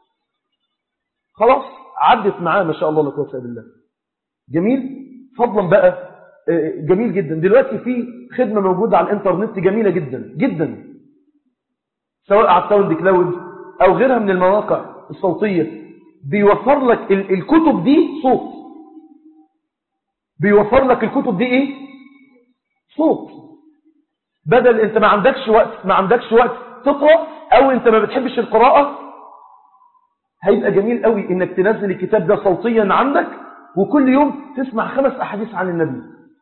A: خلاص عدت معاه ما شاء الله لا قوه الا بالله جميل فضلا بقى جميل جدا دلوقتي في خدمة موجودة على الانترنت جميلة جدا جدا سواء على الساوند كلاود او غيرها من المواقع الصوتية بيوفر لك الكتب دي صوت بيوفر لك الكتب دي ايه صوت بدل انت ما عندكش وقت ما عندكش وقت تقرأ او انت ما بتحبش القراءة هيبقى جميل قوي انك تنزل الكتاب ده صوتيا عندك وكل يوم تسمع خمس احاديث عن النبي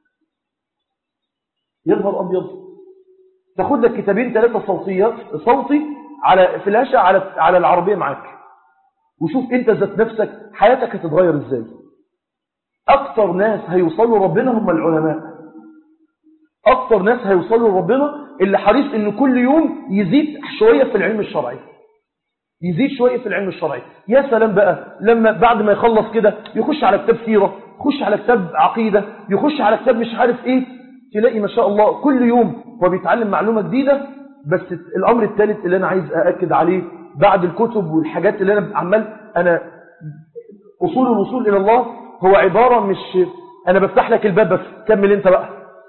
A: يا نهار ابيض تاخد لك كتابين ثلاثه صوتيات صوتي على فلاشه على على العربيه معاك وشوف انت ذات نفسك حياتك هتتغير ازاي اكتر ناس هيوصلوا ربنا هم العلماء اكتر ناس هيوصلوا ربنا اللي حريص ان كل يوم يزيد شويه في العلم الشرعي يزيد شوية في العلم الشرعي يا سلام بقى لما بعد ما يخلص كده يخش على كتاب سيرة يخش على كتاب عقيدة يخش على كتاب مش عارف ايه تلاقي ما شاء الله كل يوم هو بيتعلم معلومة جديدة بس الأمر الثالث اللي أنا عايز أأكد عليه بعد الكتب والحاجات اللي أنا عمال أنا أصول الوصول إلى الله هو عبارة مش أنا بفتح لك الباب بس كمل أنت بقى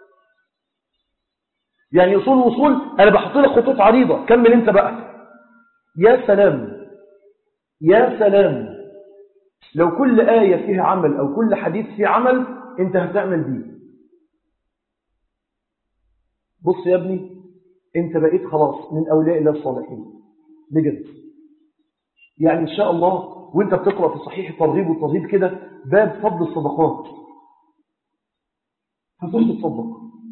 A: يعني أصول الوصول أنا بحط لك خطوط عريضة كمل أنت بقى يا سلام يا سلام لو كل آية فيها عمل أو كل حديث فيه عمل أنت هتعمل بيه بص يا ابني أنت بقيت خلاص من أولياء الله الصالحين بجد يعني إن شاء الله وانت بتقرأ في صحيح الترغيب والترهيب كده باب فضل الصدقات هتروح تتصدق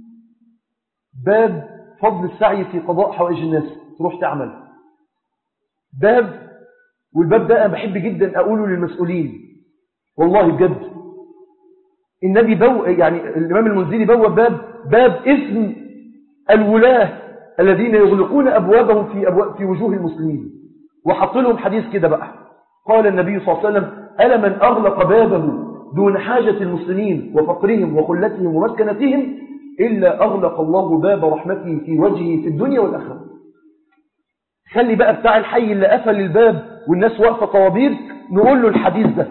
A: باب فضل السعي في قضاء حوائج الناس تروح تعمل باب والباب ده أنا بحب جدا أقوله للمسؤولين والله بجد النبي بو يعني الإمام المنزلي بوى باب باب اسم الولاة الذين يغلقون أبوابهم في, أبواب في وجوه المسلمين وحط لهم حديث كده بقى قال النبي صلى الله عليه وسلم ألا من أغلق بابه دون حاجة المسلمين وفقرهم وخلتهم ومسكنتهم إلا أغلق الله باب رحمته في وجهه في الدنيا والآخرة خلي بقى بتاع الحي اللي قفل الباب والناس واقفة طوابير نقول له الحديث ده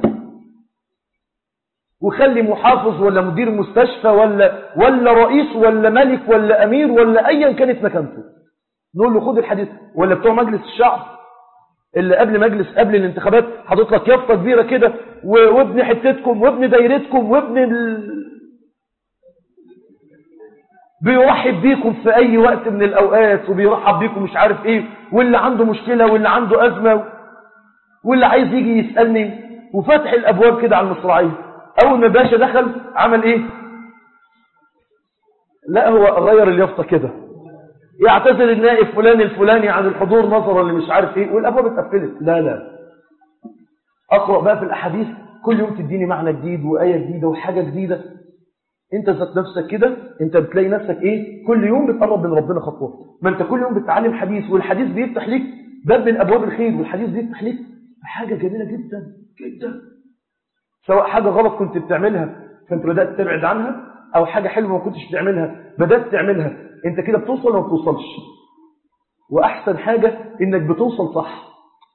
A: وخلي محافظ ولا مدير مستشفى ولا ولا رئيس ولا ملك ولا أمير ولا أيا كانت مكانته نقول له خد الحديث ولا بتوع مجلس الشعب اللي قبل مجلس قبل الانتخابات حاطط لك يافطه كبيره كده وابن حتتكم وابن دايرتكم وابن ال... بيرحب بيكم في اي وقت من الاوقات وبيرحب بيكم مش عارف ايه واللي عنده مشكله واللي عنده ازمه واللي عايز يجي يسالني وفتح الابواب كده على المصراعيه اول ما باشا دخل عمل ايه لا هو غير اليافطه كده يعتذر النائب فلان الفلاني عن الحضور نظرا اللي مش عارف ايه والابواب اتقفلت لا لا اقرا بقى في الاحاديث كل يوم تديني معنى جديد وايه جديده وحاجه جديده انت ذات نفسك كده انت بتلاقي نفسك ايه كل يوم بتقرب من ربنا خطوه ما انت كل يوم بتتعلم حديث والحديث بيفتح ليك باب من ابواب الخير والحديث بيفتح ليك حاجه جميله جدا جدا سواء حاجه غلط كنت بتعملها فانت بدات تبعد عنها او حاجه حلوه ما كنتش بتعملها بدات تعملها انت كده بتوصل ولا ما بتوصلش واحسن حاجه انك بتوصل صح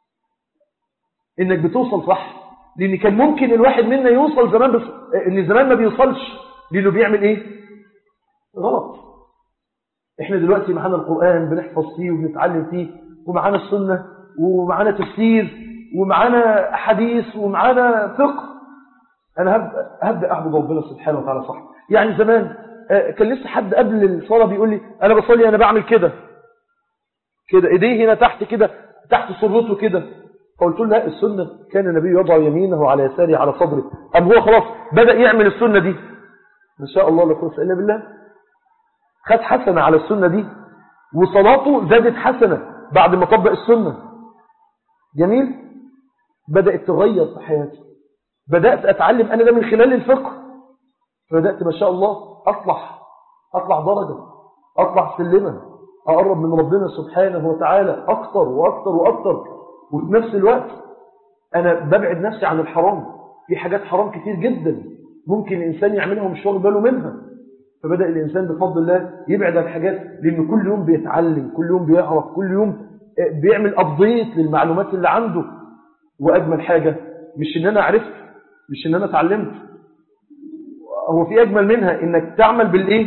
A: انك بتوصل صح لان كان ممكن الواحد منا يوصل زمان بس ان زمان ما بيوصلش لانه بيعمل ايه غلط احنا دلوقتي معانا القران بنحفظ فيه وبنتعلم فيه ومعانا السنه ومعانا تفسير ومعانا حديث ومعانا فقه انا هبدا هبدا اعبد ربنا سبحانه وتعالى صح يعني زمان كان لسه حد قبل الصلاه بيقول لي انا بصلي انا بعمل كده كده ايديه هنا تحت كده تحت سرته كده فقلت له لا السنه كان النبي يضع يمينه على يساره على صدره ام هو خلاص بدا يعمل السنه دي ما شاء الله لا قوه الا بالله خد حسنه على السنه دي وصلاته زادت حسنه بعد ما طبق السنه جميل بدات تغير في حياتي بدات اتعلم انا ده من خلال الفقه فبدات ما شاء الله اطلع اطلع درجه اطلع سلمه اقرب من ربنا سبحانه وتعالى اكتر واكتر واكتر وفي نفس الوقت انا ببعد نفسي عن الحرام في حاجات حرام كتير جدا ممكن الانسان يعملها ومش واخد باله منها فبدا الانسان بفضل الله يبعد عن الحاجات لان كل يوم بيتعلم كل يوم بيعرف كل يوم بيعمل ابديت للمعلومات اللي عنده واجمل حاجه مش ان انا عرفت مش ان انا اتعلمت هو في أجمل منها إنك تعمل بالإيه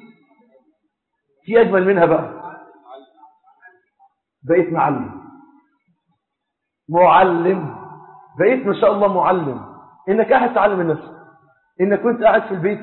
A: في أجمل منها بقى بقيت معلم معلم بقيت ما شاء الله معلم إنك قاعد تعلم الناس إنك كنت قاعد في البيت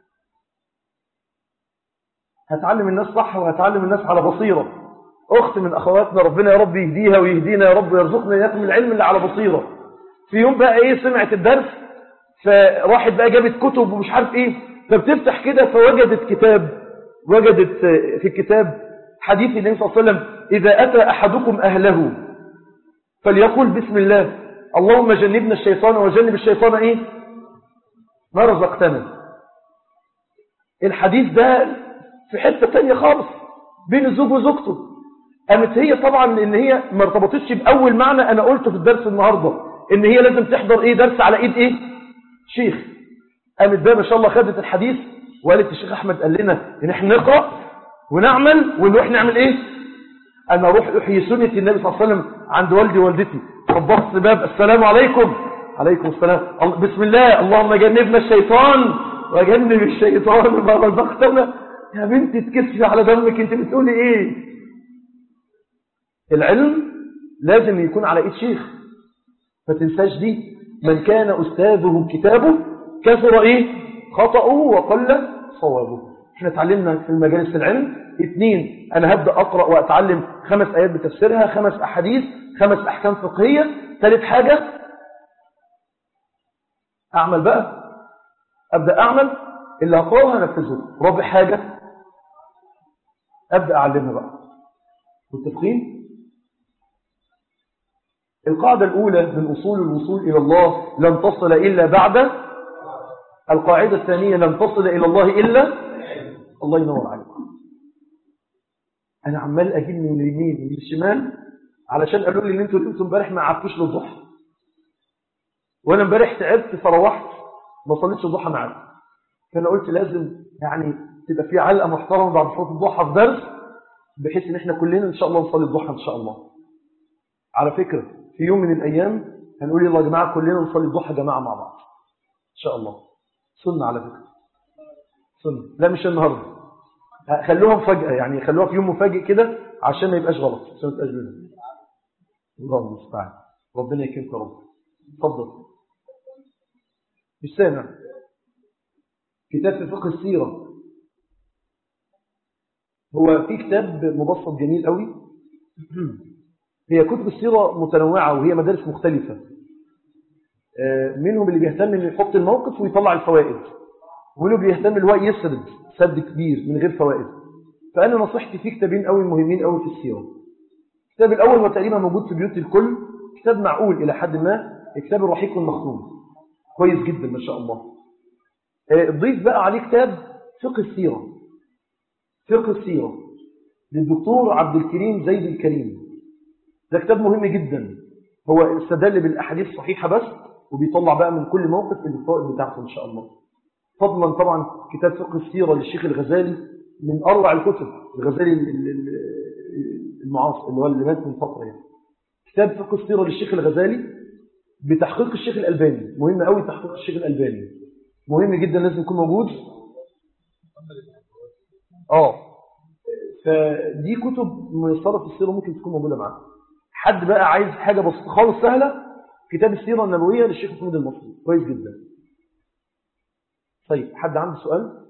A: هتعلم الناس صح وهتعلم الناس على بصيرة أخت من أخواتنا ربنا يا رب يهديها ويهدينا يا رب ويرزقنا إياكم العلم اللي على بصيرة في يوم بقى إيه سمعت الدرس فراحت بقى جابت كتب ومش عارف ايه فبتفتح كده فوجدت كتاب وجدت في الكتاب حديث النبي صلى الله عليه وسلم إذا أتى أحدكم أهله فليقول بسم الله اللهم جنبنا الشيطان وجنب الشيطان ايه ما رزقتنا الحديث ده في حتة تانية خالص بين الزوج وزوجته قامت هي طبعا لان هي ما ارتبطتش باول معنى انا قلته في الدرس النهارده ان هي لازم تحضر ايه درس على ايد ايه شيخ قامت بقى ما شاء الله خدت الحديث وقالت الشيخ احمد قال لنا ان احنا نقرا ونعمل ونروح نعمل ايه انا اروح احيي سنه النبي صلى الله عليه وسلم عند والدي ووالدتي ربطت باب السلام عليكم عليكم السلام بسم الله اللهم جنبنا الشيطان وجنب الشيطان ما رزقتنا يا بنتي تكسفي على دمك انت بتقولي ايه العلم لازم يكون على ايد شيخ ما تنساش دي من كان استاذه كتابه كثر ايه خطأه وقل صوابه احنا اتعلمنا في المجالس العلم اثنين انا هبدأ اقرأ واتعلم خمس ايات بتفسيرها خمس احاديث خمس احكام فقهية ثالث حاجة اعمل بقى ابدأ اعمل اللي هقرأه هنفذه رابع حاجة ابدأ اعلمها بقى متفقين القاعدة الأولى من أصول الوصول إلى الله لن تصل إلا بعد القاعدة الثانية لن تصل إلى الله إلا الله ينور عليك أنا عمال أجيب من اليمين ومن الشمال علشان قالوا لي إن أنتوا أنتوا امبارح ما عرفتوش للضحى وأنا امبارح تعبت فروحت ما صليتش الضحى معاك فأنا قلت لازم يعني تبقى في علقة محترمة بعد صلاة الضحى في درس بحيث إن إحنا كلنا إن شاء الله نصلي الضحى إن شاء الله على فكرة في يوم من الأيام هنقول يلا يا جماعة كلنا نصلي الضحى جماعة مع بعض إن شاء الله سنة على فكرة سنة لا مش النهاردة خلوها مفاجأة يعني خلوها في يوم مفاجئ كده عشان ما يبقاش غلط عشان ما تبقاش بدل الله المستعان ربنا يكرمك يا رب اتفضل مش سامع كتاب في فقه السيرة هو في كتاب مبسط جميل قوي هي كتب السيرة متنوعة وهي مدارس مختلفة منهم اللي بيهتم انه يحط الموقف ويطلع الفوائد ومنهم بيهتم اللي هو يسرد سرد كبير من غير فوائد فأنا نصيحتي في كتابين قوي مهمين قوي في السيرة الكتاب الأول هو تقريبا موجود في بيوت الكل كتاب معقول إلى حد ما كتاب الرحيق والمختوم كويس جدا ما شاء الله ضيف بقى عليه كتاب فقه السيرة فقه السيرة للدكتور عبد الكريم زيد الكريم ده كتاب مهم جدا هو استدل بالأحاديث الصحيحة بس وبيطلع بقى من كل موقف الفوائد بتاعته إن شاء الله فضلا طبعا كتاب فقه السيرة للشيخ الغزالي من أروع الكتب الغزالي المعاصر اللي هو اللي مات من فترة يعني كتاب فقه السيرة للشيخ الغزالي بتحقيق الشيخ الألباني مهم قوي تحقيق الشيخ الألباني مهم جدا لازم يكون موجود اه فدي كتب ميسرة في السيرة ممكن تكون موجودة معاك حد بقى عايز حاجة بسيطة خالص سهلة كتاب السيرة النبوية للشيخ محمود المصري كويس جدا طيب حد عنده سؤال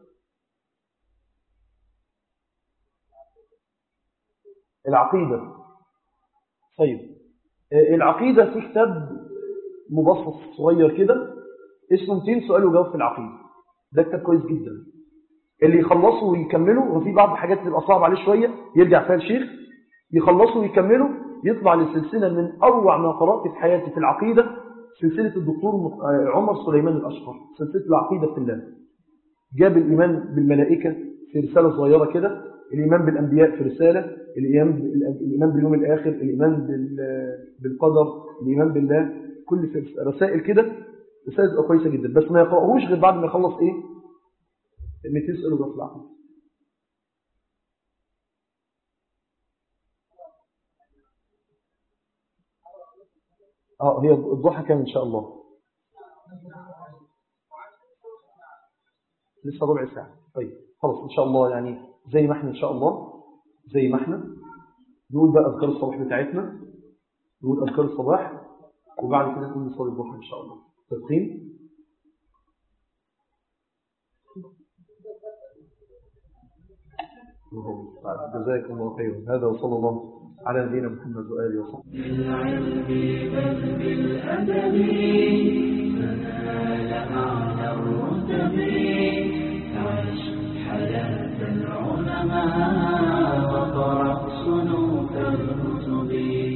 A: العقيدة طيب العقيدة في كتاب مبسط صغير كده اسمه 200 سؤال وجواب في العقيدة ده كتاب كويس جدا اللي يخلصوا ويكملوا وفي بعض الحاجات تبقى صعب عليه شوية يرجع فيها الشيخ يخلصوا ويكملوا يطلع لسلسلة من أروع ما قرأت في حياتي في العقيدة سلسلة الدكتور عمر سليمان الأشقر سلسلة العقيدة في الله جاب الإيمان بالملائكة في رسالة صغيرة كده الإيمان بالأنبياء في رسالة الإيمان الإيمان باليوم الآخر الإيمان بالقدر الإيمان بالله كل في رسائل كده رسائل تبقى كويسة جدا بس ما يقرأهوش غير بعد ما يخلص إيه 200 سؤال وجواب العقيدة اه هي الضحى كام ان شاء الله لسه ربع ساعة طيب خلاص ان شاء الله يعني زي ما احنا ان شاء الله زي ما احنا نقول بقى اذكار الصباح بتاعتنا نقول اذكار الصباح وبعد كده نقول نصلي الضحى ان شاء الله تدخين جزاكم الله خيرا هذا وصلى الله على نبينا محمد وآله وصحبه
B: بالعلم بل بالأدب فنال أعلى الرتب عش حياة العلماء